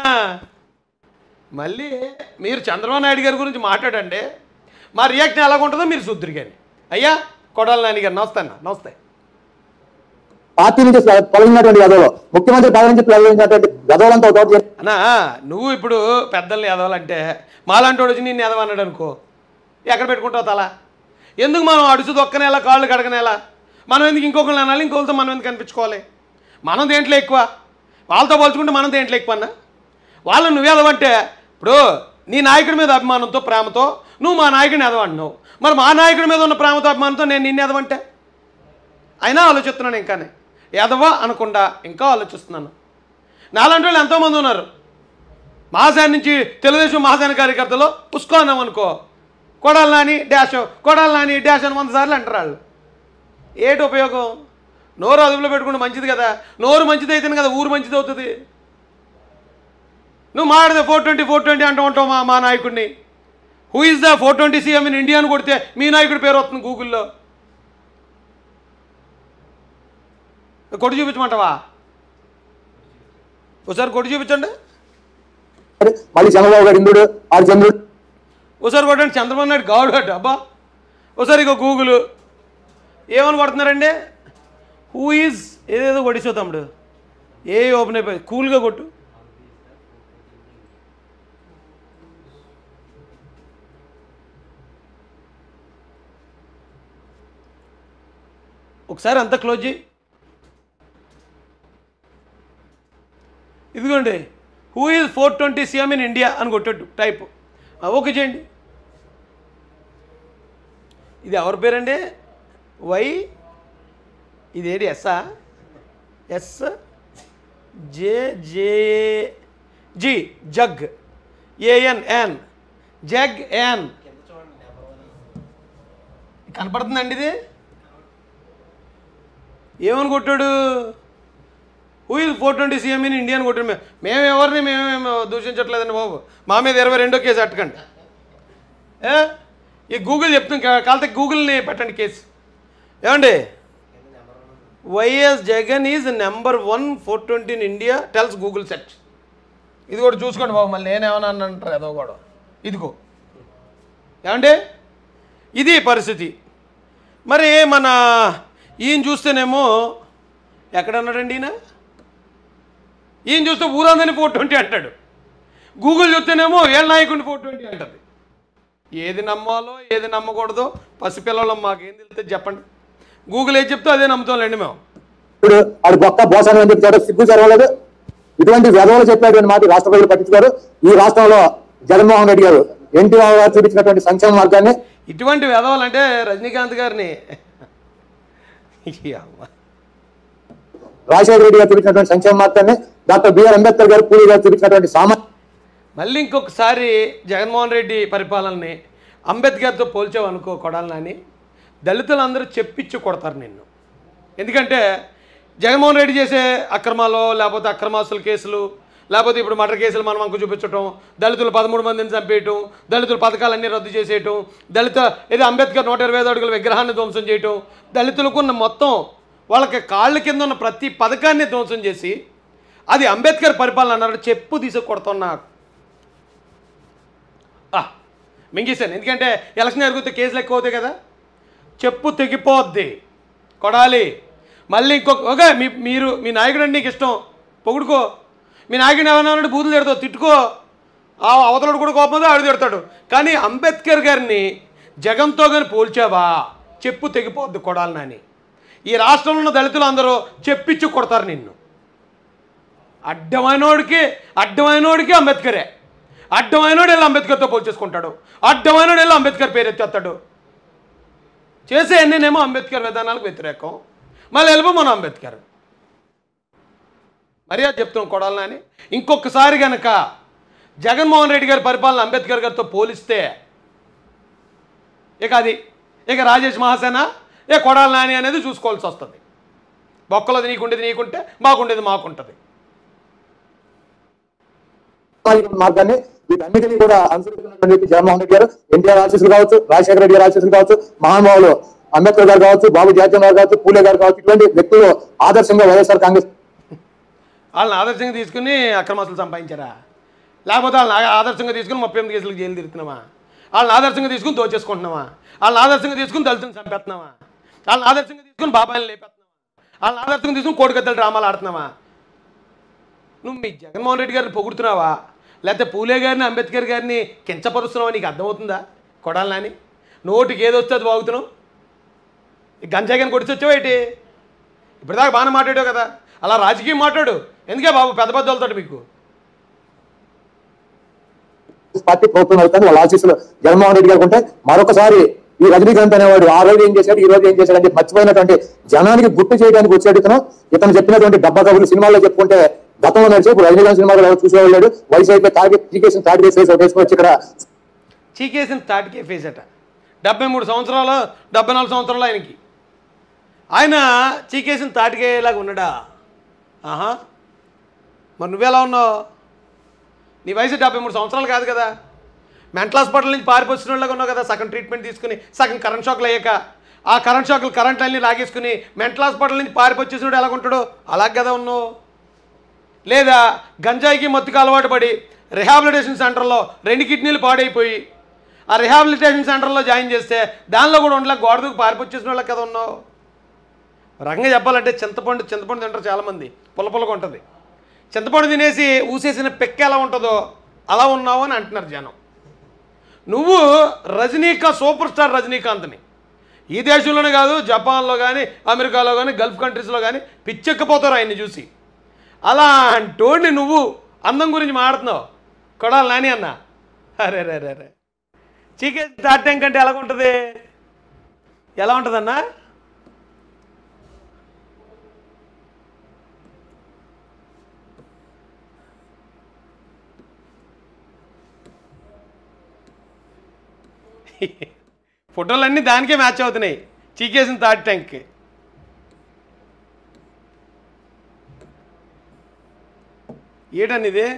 మళ్ళీ మీరు చంద్రబాబు నాయుడు గారి గురించి మాట్లాడండి మా రియాక్షన్ ఎలాగ ఉంటుందో మీరు చూద్దరు కానీ అయ్యా కొడాలి నాని గారు నమస్తే అన్న నమస్తే పార్టీ నుంచి తొలగినటువంటి గదవులు ముఖ్యమంత్రి పదవి నుంచి తొలగించినటువంటి గదవులంతా ఒక చోట చేరి అన్నా నువ్వు ఇప్పుడు పెద్దల్ని ఎదవాలంటే మాలాంటి వాడు వచ్చి నిన్ను ఎదవన్నాడు అనుకో ఎక్కడ పెట్టుకుంటావు తల ఎందుకు మనం అడుచు దొక్కనేలా కాళ్ళు కడగనేలా మనం ఎందుకు ఇంకొకరిని అనాలి ఇంకొకరితో మనం ఎందుకు కనిపించుకోవాలి మనం దేంట్లో ఎక్కువ వాళ్ళతో పోల్చుకుంటే మనం దేంట్లో ఎక్కువ అన్నా వాళ్ళని నువ్వు ఎదవంటే ఇప్పుడు నీ నాయకుడి మీద అభిమానంతో ప్రేమతో నువ్వు మా నాయకుడిని ఎదవంటున్నావు మరి మా నాయకుడి మీద ఉన్న ప్రేమతో అభిమానంతో నేను నిన్ను ఎదవంటే అయినా ఆలోచిస్తున్నాను ఇంకానే ఎదవా అనకుండా ఇంకా ఆలోచిస్తున్నాను నాలాంటి వాళ్ళు ఎంతోమంది ఉన్నారు మహాసేన నుంచి తెలుగుదేశం మహాసేన కార్యకర్తలు పుష్కో అన్నాం అనుకో కొడాలి నాని డాష్ కొడాలి నాని డాష్ అని వంద సార్లు అంటారు వాళ్ళు ఏటి ఉపయోగం నోరు అదుపులో పెట్టుకుంటే మంచిది కదా నోరు మంచిది అయితేనే కదా ఊరు మంచిది అవుతుంది నువ్వు మాట్లాడితే ఫోర్ ట్వంటీ ఫోర్ ట్వంటీ అంటూ ఉంటావు మా మా నాయకుడిని who is the four twenty CM in India అని కొడితే మీ నాయకుడి పేరు వస్తుంది గూగుల్లో కొట్టి చూపించమంటావా ఒకసారి కొట్టి చూపించండి మళ్ళీ చంద్రబాబు గారు ఇంద్రుడు ఆడు చంద్రుడు ఒకసారి కొట్టండి చంద్రబాబు నాయుడు గాడు అట అబ్బా ఒకసారి ఇక గూగుల్ ఏమని కొడుతున్నారండి హూ ఈజ్ ఏదేదో కొట్టించో తమ్ముడు ఏ ఓపెన్ అయిపోయి కూల్గా కొట్టు ఒకసారి అంతా క్లోజ్ చేయి ఇదిగోండి who is four twenty CM in India అని కొట్టట్టు టైప్ ఓకే చేయండి ఇది ఎవరి పేరండి వై ఇదేంటి ఎస్సా ఎస్ జే జే జి జగ్ ఏఎన్ ఎన్ జగ్ ఎన్ కనపడుతుందండి ఇది ఏమని కొట్టాడు who is four twenty CM in Indian కొట్టాడు మేము మేము ఎవరిని మేమేమో దూషించట్లేదండి బాబు మా మీద ఇరవై రెండో కేసు అట్టకండి ఏ ఈ గూగుల్ చెప్తుంది కాలితే గూగుల్ని పెట్టండి కేసు ఏమండి YS Jagan is number one four twenty in India tells Google search ఇది కూడా చూసుకోండి బాబు మళ్ళీ నేనేమన్నా అంటారు ఏదో కూడా ఇదిగో ఏమండి ఇది పరిస్థితి మరి మన ఈయన చూస్తేనేమో ఎక్కడ అన్నాడండి ఈయన ఈయన చూస్తే ఊరందని ఫోర్ ట్వంటీ అంటాడు గూగుల్ చూస్తేనేమో ఏళ్ళ నాయకుడిని ఫోర్ ట్వంటీ అంటది ఏది నమ్మాలో ఏది నమ్మకూడదో పసిపిల్లలం మాకేం తెలిస్తే చెప్పండి గూగుల్ ఏది చెప్తే అదే నమ్ముతాంలేండి మేము ఇప్పుడు ఆడు గొప్ప బోసాను అని చెప్తాడు సిగ్గు జరగలేదు ఇటువంటి వ్యవహారాలు చెప్పేటువంటి మాట ఈ రాష్ట్ర ప్రజలు పట్టించుకోరు ఈ రాష్ట్రంలో జగన్మోహన్ రెడ్డి గారు ఎన్టీఆర్ గారు చూపించినటువంటి సంక్షేమ మార్గాన్ని ఇటువంటి వెధవాలంటే రజనీకాంత్ గారిని ఈ అమ్మ. రాజశేఖర రెడ్డి గారు చూపించినటువంటి సంక్షేమ మార్గాన్ని డాక్టర్ బిఆర్ అంబేద్కర్ గారు పూరి గారు చూపించినటువంటి సామాన్య మళ్ళీ ఇంకొకసారి జగన్మోహన్ రెడ్డి పరిపాలనని అంబేద్కర్తో పోల్చావనుకో కొడాలని దళితులందరూ చెప్పించి కొడతారు నిన్ను ఎందుకంటే జగన్మోహన్ రెడ్డి చేసే అక్రమాలు లేకపోతే అక్రమాస్తుల కేసులు లేకపోతే ఇప్పుడు మర్డర్ కేసులు మనం అంకు చూపించటం దళితులు పదమూడు మందిని చంపేయటం దళితుల పథకాలన్నీ రద్దు చేసేయటం దళిత ఇది అంబేద్కర్ నూట ఇరవై ఐదు అడుగుల విగ్రహాన్ని ధ్వంసం చేయటం దళితులకు ఉన్న మొత్తం వాళ్ళకి కాళ్ళ కింద ఉన్న ప్రతి పథకాన్ని ధ్వంసం చేసి అది అంబేద్కర్ పరిపాలన అన్నాడు చెప్పు తీసి కొడుతున్నా ఆ, మింగేశాను ఎందుకంటే ఎలక్షన్ జరిగితే కేసులు ఎక్కువ అవుతాయి కదా చెప్పు తెగిపోద్ది కొడాలి మళ్ళీ ఇంకొక ఓకే మీ మీరు మీ నాయకుడు అంటే నీకు ఇష్టం పొగుడుకో మీ నాయకుడు ఏమన్నా బూతులు తిడతావు తిట్టుకో ఆ అవతలడు కూడా కోపం ఆడు తిడతాడు కానీ అంబేద్కర్ గారిని జగన్తో కానీ పోల్చావా చెప్పు తెగిపోద్ది కొడాలని ఈ రాష్ట్రంలో ఉన్న దళితులు అందరూ చెప్పిచ్చి కొడతారు నిన్ను అడ్డమైనోడికి అడ్డమైనోడికి అంబేద్కరే అడ్డమైనోడు వెళ్ళి అంబేద్కర్తో పోల్చేసుకుంటాడు అడ్డమైనోడు వెళ్ళి అంబేద్కర్ పేరు ఎత్తేస్తాడు చేసే అన్నీనేమో అంబేద్కర్ విధానాలకు వ్యతిరేకం మళ్ళీ వెళ్ళిపో మన అంబేద్కర్ మర్యాద చెప్తున్నాం కొడాలని అని ఇంకొకసారి గనక జగన్మోహన్ రెడ్డి గారి పరిపాలన అంబేద్కర్ గారితో పోలిస్తే ఇక అది ఇక రాజేష్ మహాసేన ఏ కొడాలి నాని అనేది చూసుకోవాల్సి వస్తుంది బొక్కలది నీకుండేది నీకుంటే మాకుండేది మాకుంటుంది సామాజిక మార్గాన్ని వీటన్నిటినీ కూడా అనుసరిస్తున్నటువంటి జగన్మోహన్ రెడ్డి గారు ఎన్టీఆర్ ఆశీస్సులు కావచ్చు రాజశేఖర రెడ్డి గారి ఆశీస్సులు కావచ్చు మహానుభావులు అంబేద్కర్ గారు కావచ్చు బాబు జాతీయ గారు కావచ్చు పూలే గారు కావచ్చు ఇటువంటి వ్యక్తులు ఆదర్శంగా వైఎస్ఆర్ కాంగ్రెస్ వాళ్ళని ఆదర్శంగా తీసుకుని అక్రమాసులు సంపాదించారా లేకపోతే వాళ్ళని ఆదర్శంగా తీసుకుని ముప్పై ఎనిమిది కేసులకు జైలు తిరుగుతున్నావా వాళ్ళని ఆదర్శంగా తీసుకుని దోచేసుకుంటున్నావా వాళ్ళని ఆదర్శంగా తీసుకుని దళితుని చంపేస్తున్నావా వాళ్ళని ఆదర్శంగా తీసుకుని బాబాయిని లేపేస్తున్నావా వాళ్ళని ఆదర్శంగా తీసుకుని కోడికత్తల డ్రామాలు ఆడుతున్నావా నువ్వు మీ జగన్మోహన్ రెడ్డి గారిని పొగుడుతున్నావా లేకపోతే పూలే గారిని అంబేద్కర్ గారిని కించపరుస్తున్నావా నీకు అర్థమవుతుందా కొడాలని నోటికి ఏది వస్తే అది వాగుతున్నావు ఈ గంజాయి కానీ కొడిచి వచ్చావు ఏంటి ఇప్పటిదాకా బాగానే మాట్లాడావు కదా అలా రాజకీయం మాట్లాడు ఎందుకే బాబు పెద్ద పెద్ద వాళ్ళతో మీకు పార్టీ ప్రభుత్వం అవుతుంది వాళ్ళ ఆశీస్సులు జగన్మోహన్ రెడ్డి గారికి ఉంటే మరొకసారి ఈ రజనీకాంత్ అనేవాడు ఆ రోజు ఏం చేశాడు ఈ రోజు ఏం చేశాడు అని చెప్పి మర్చిపోయినటువంటి జనానికి గుర్తు చేయడానికి వచ్చాడు ఇతను ఇతను చెప్పినటువంటి డబ్బా కబుర్లు సినిమాల్లో చెప్పుకుంటే గతంలో నడిచి ఇప్పుడు రజనీకాంత్ సినిమాలో ఎవరు చూసేవాళ్ళు లేడు వయసు అయిపోయి తాగి టీకేషన్ తాగి చేసి వేసుకొని వచ్చి ఇక్కడ చీకేసిన తాటికే ఫేస్ అట డెబ్బై మూడు సంవత్సరాలు డెబ్బై నాలుగు సంవత్సరాలు ఆయనకి ఆయన చీకేసిన తాటికేలాగా ఉన్నాడా ఆహా మరి నువ్వెలా ఉన్నావు నీ వయసు డెబ్బై మూడు సంవత్సరాలు కాదు కదా మెంటల్ హాస్పిటల్ నుంచి పారిపోసిన వాళ్ళగా ఉన్నావు కదా సగం ట్రీట్మెంట్ తీసుకుని సగం కరెంట్ షాక్లు అయ్యాక ఆ కరెంట్ షాక్లు కరెంట్ అన్ని లాగేసుకుని మెంటల్ హాస్పిటల్ నుంచి పారిపోచ్చేసినాడు ఎలా ఉంటాడు అలాగ కదా ఉన్నావు లేదా గంజాయికి మత్తుకు అలవాటు పడి రిహాబిలిటేషన్ సెంటర్లో రెండు కిడ్నీలు పాడైపోయి ఆ రిహాబిలిటేషన్ సెంటర్లో జాయిన్ చేస్తే దానిలో కూడా ఉండలేక గోడ దూకి పారిపోచ్చేసిన వాళ్ళకి కదా ఉన్నావు రంగ చెప్పాలంటే చింతపండు చింతపండు తింటారు చాలామంది పుల్ల పుల్లగా ఉంటుంది చింతపండు తినేసి ఊసేసిన పెక్క ఎలా ఉంటుందో అలా ఉన్నావు అని అంటున్నారు జనం నువ్వు రజనీకాంత్ సూపర్ స్టార్ రజనీకాంత్ని ఈ దేశంలోనే కాదు జపాన్లో కానీ అమెరికాలో కానీ గల్ఫ్ కంట్రీస్లో కానీ పిచ్చెక్కిపోతారు ఆయన్ని చూసి అలా అంటోడిని నువ్వు అందం గురించి మాడుతున్నావు కొడాలి నాని అన్న అరే రే రే రే చికెన్ థర్డ్ ట్యాంక్ అంటే ఎలా ఉంటుంది ఎలా ఉంటుందన్నా ఫోటోలన్నీ దానికే మ్యాచ్ అవుతున్నాయి చీకేసిన థర్డ్ ట్యాంక్కి ఏటండి ఇది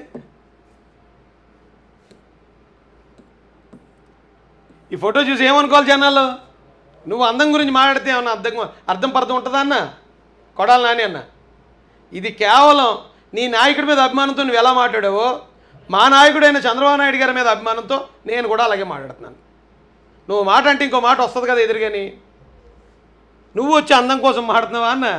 ఈ ఫోటో చూసి ఏమనుకోవాలి జనాలు నువ్వు అందం గురించి మాట్లాడితే ఏమన్నా అర్థం అర్థం పర్థం ఉంటుందా అన్న కొడాలి నాని అన్న ఇది కేవలం నీ నాయకుడి మీద అభిమానంతో నువ్వు ఎలా మాట్లాడావో మా నాయకుడైన చంద్రబాబు నాయుడు గారి మీద అభిమానంతో నేను కూడా అలాగే మాట్లాడుతున్నాను నువ్వు మాట అంటే ఇంకో మాట వస్తుంది కదా ఎదురుగాని నువ్వు వచ్చి అందం కోసం మాడుతున్నావా అన్న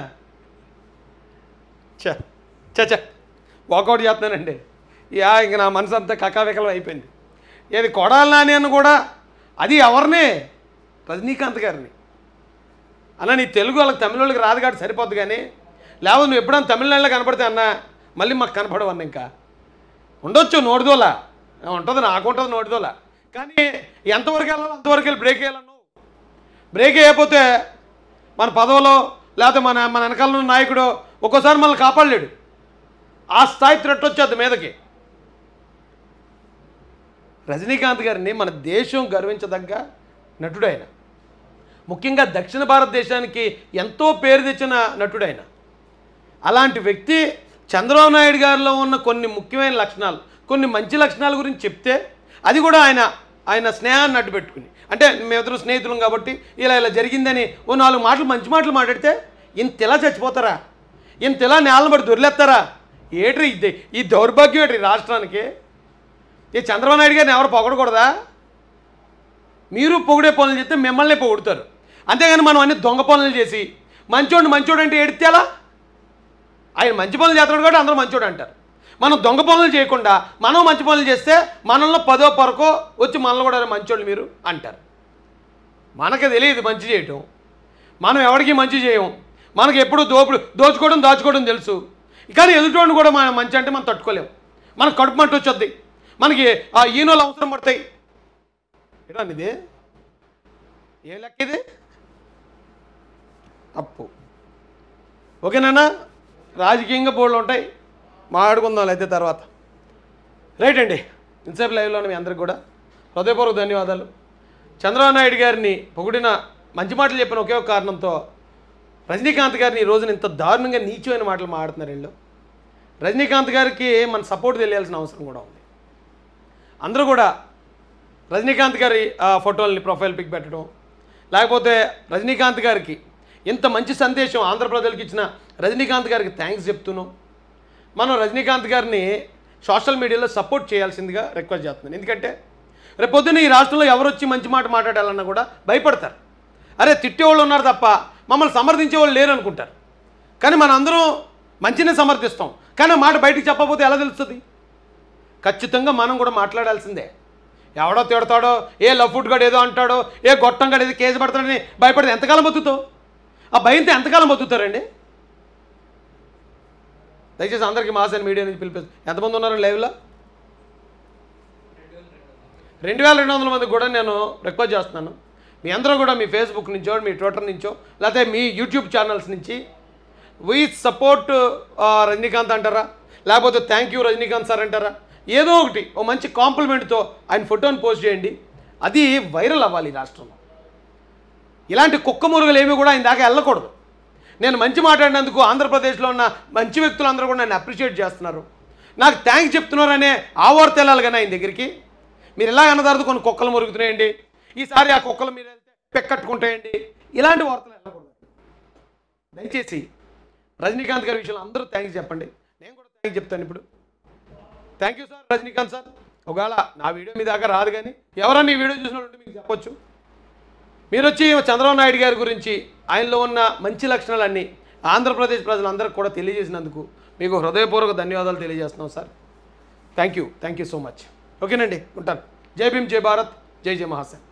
చ చ వాకౌట్ చేస్తున్నానండి యా ఇంక నా మనసు అంతా కకావికలం అయిపోయింది ఏది కొడాలి నాని అని కూడా అది ఎవరిని రజనీకాంత్ గారిని అన్న నీ తెలుగు వాళ్ళకి తమిళ వాళ్ళకి రాదు కాబట్టి సరిపోద్ది కానీ లేకపోతే నువ్వు ఎప్పుడైనా తమిళనాడులో కనపడితే అన్న మళ్ళీ మాకు కనపడవు అన్న ఇంకా ఉండొచ్చు నోటిదోల ఉంటుంది నాకు ఉంటుంది నోటిదోల కానీ ఎంతవరకు వెళ్ళాలో అంతవరకు వెళ్ళి బ్రేక్ వేయాలను బ్రేక్ వేయకపోతే మన పదవిలో లేకపోతే మన మన వెనకాల ఉన్న నాయకుడు ఒక్కోసారి మనల్ని కాపాడలేడు ఆ స్థాయి థ్రెట్ వచ్చేది మీదకి రజనీకాంత్ గారిని మన దేశం గర్వించదగ్గ నటుడైన ముఖ్యంగా దక్షిణ భారతదేశానికి ఎంతో పేరు తెచ్చిన నటుడైన అలాంటి వ్యక్తి చంద్రబాబు నాయుడు గారిలో ఉన్న కొన్ని ముఖ్యమైన లక్షణాలు కొన్ని మంచి లక్షణాల గురించి చెప్తే అది కూడా ఆయన ఆయన స్నేహాన్ని అడ్డు పెట్టుకుని అంటే మేమిద్దరు స్నేహితులం కాబట్టి ఇలా ఇలా జరిగిందని ఓ నాలుగు మాటలు మంచి మాటలు మాట్లాడితే ఇంత ఇలా చచ్చిపోతారా ఇంత ఇలా నేలను పడి దొరిలేస్తారా ఏట్రీ ఇది ఈ దౌర్భాగ్యం ఏంటి ఈ రాష్ట్రానికి ఈ చంద్రబాబు నాయుడు గారిని ఎవరు పొగడకూడదా మీరు పొగిడే పనులు చేస్తే మిమ్మల్ని పొగుడుతారు అంతేగాని మనం అన్ని దొంగ పనులు చేసి మంచోడు మంచోడు అంటే ఎడితే ఎలా ఆయన మంచి పనులు చేస్తున్నాడు కాబట్టి అందరూ మంచోడు అంటారు మనం దొంగ పనులు చేయకుండా మనం మంచి పనులు చేస్తే మనల్ని పదో పరకో వచ్చి మనల్ని కూడా మంచోళ్ళు మీరు అంటారు మనకు తెలియదు మంచి చేయటం మనం ఎవరికి మంచి చేయం మనకి ఎప్పుడు దోపుడు దోచుకోవడం దాచుకోవడం తెలుసు కానీ ఎదుటోడిని కూడా మనం మంచి అంటే మనం తట్టుకోలేం మనకు కడుపు మంట వచ్చొద్ది మనకి ఆ ఈనోలు అవసరం పడతాయి ఏడా ఇది ఏ లెక్క ఇది తప్పు ఓకేనా రాజకీయంగా బోర్డులు ఉంటాయి మాట్లాడుకుందాం అయితే తర్వాత రైట్ అండి ఇన్సేపు లైవ్లో మీ అందరికి కూడా హృదయపూర్వక ధన్యవాదాలు చంద్రబాబు నాయుడు గారిని పొగిడిన మంచి మాటలు చెప్పిన ఒకే ఒక కారణంతో రజనీకాంత్ గారిని ఈ రోజున ఇంత దారుణంగా నీచమైన మాటలు మాట్లాడుతున్నారు వీళ్ళు రజనీకాంత్ గారికి మన సపోర్ట్ తెలియాల్సిన అవసరం కూడా ఉంది అందరూ కూడా రజనీకాంత్ గారి ఆ, ఫోటోల్ని ప్రొఫైల్ పిక్ పెట్టడం లేకపోతే రజనీకాంత్ గారికి ఇంత మంచి సందేశం ఆంధ్ర ప్రజలకు ఇచ్చిన రజనీకాంత్ గారికి థ్యాంక్స్ చెప్తున్నాం మనం రజనీకాంత్ గారిని సోషల్ మీడియాలో సపోర్ట్ చేయాల్సిందిగా రిక్వెస్ట్ చేస్తున్నాను ఎందుకంటే రేపు పొద్దున్న ఈ రాష్ట్రంలో ఎవరు వచ్చి మంచి మాట మాట్లాడాలన్నా కూడా భయపడతారు అరే తిట్టేవాళ్ళు ఉన్నారు తప్ప మమ్మల్ని సమర్థించే వాళ్ళు లేరు అనుకుంటారు కానీ మన అందరం మంచినే సమర్థిస్తాం కానీ ఆ మాట బయటికి చెప్పకపోతే ఎలా తెలుస్తుంది ఖచ్చితంగా మనం కూడా మాట్లాడాల్సిందే ఎవడో తిడతాడో ఏ లఫ్ట్ గడు ఏదో అంటాడో ఏ గొట్టం గడు ఏదో కేసు పడతాడని భయపడితే ఎంతకాలం బతుకుతావు ఆ భయంతో ఎంతకాలం బతుకుతారండి దయచేసి అందరికీ మాసాన్ని మీడియా నుంచి పిలిపిస్తారు ఎంతమంది ఉన్నారు లైవ్లో రెండు వేల రెండు వందల మందికి కూడా నేను రిక్వెస్ట్ చేస్తున్నాను మీ అందరూ కూడా మీ ఫేస్బుక్ నుంచో మీ ట్విట్టర్ నుంచో లేకపోతే మీ యూట్యూబ్ ఛానల్స్ నుంచి వీ సపోర్ట్ రజనీకాంత్ అంటారా లేకపోతే థ్యాంక్ యూ రజనీకాంత్ సార్ అంటారా ఏదో ఒకటి ఓ మంచి కాంప్లిమెంట్తో ఆయన ఫోటోని పోస్ట్ చేయండి అది వైరల్ అవ్వాలి ఈ రాష్ట్రంలో ఇలాంటి కుక్క మురుగులు ఏమీ కూడా ఆయన దాకా వెళ్ళకూడదు నేను మంచి మాట్లాడినందుకు ఆంధ్రప్రదేశ్లో ఉన్న మంచి వ్యక్తులందరూ కూడా నన్ను అప్రిషియేట్ చేస్తున్నారు నాకు థ్యాంక్స్ చెప్తున్నారనే ఆ వార్త వెళ్ళాలి కానీ ఆయన దగ్గరికి మీరు ఇలా అన్నదారు కొన్ని కుక్కలు మురుగుతున్నాయండి ఈసారి ఆ కుక్కలు మీరు వెళ్తే పెక్కట్టుకుంటాయండి ఇలాంటి వార్తలు వెళ్ళకూడదు దయచేసి రజనీకాంత్ గారి విషయంలో అందరూ థ్యాంక్స్ చెప్పండి నేను కూడా థ్యాంక్స్ చెప్తాను ఇప్పుడు thank you sir Rajinikanth sir ఒకవేళ నా వీడియో మీ దాకా రాదు కానీ ఎవరన్నా ఈ వీడియో చూసినట్టు మీకు చెప్పొచ్చు మీరు వచ్చి చంద్రబాబు నాయుడు గారి గురించి ఆయనలో ఉన్న మంచి లక్షణాలన్నీ ఆంధ్రప్రదేశ్ ప్రజలందరికీ కూడా తెలియజేసినందుకు మీకు హృదయపూర్వక ధన్యవాదాలు తెలియజేస్తున్నాం sir thank you thank you so much ఓకేనండి ఉంటాను జై భీమ్ జై భారత్ జై జై మహాసేన్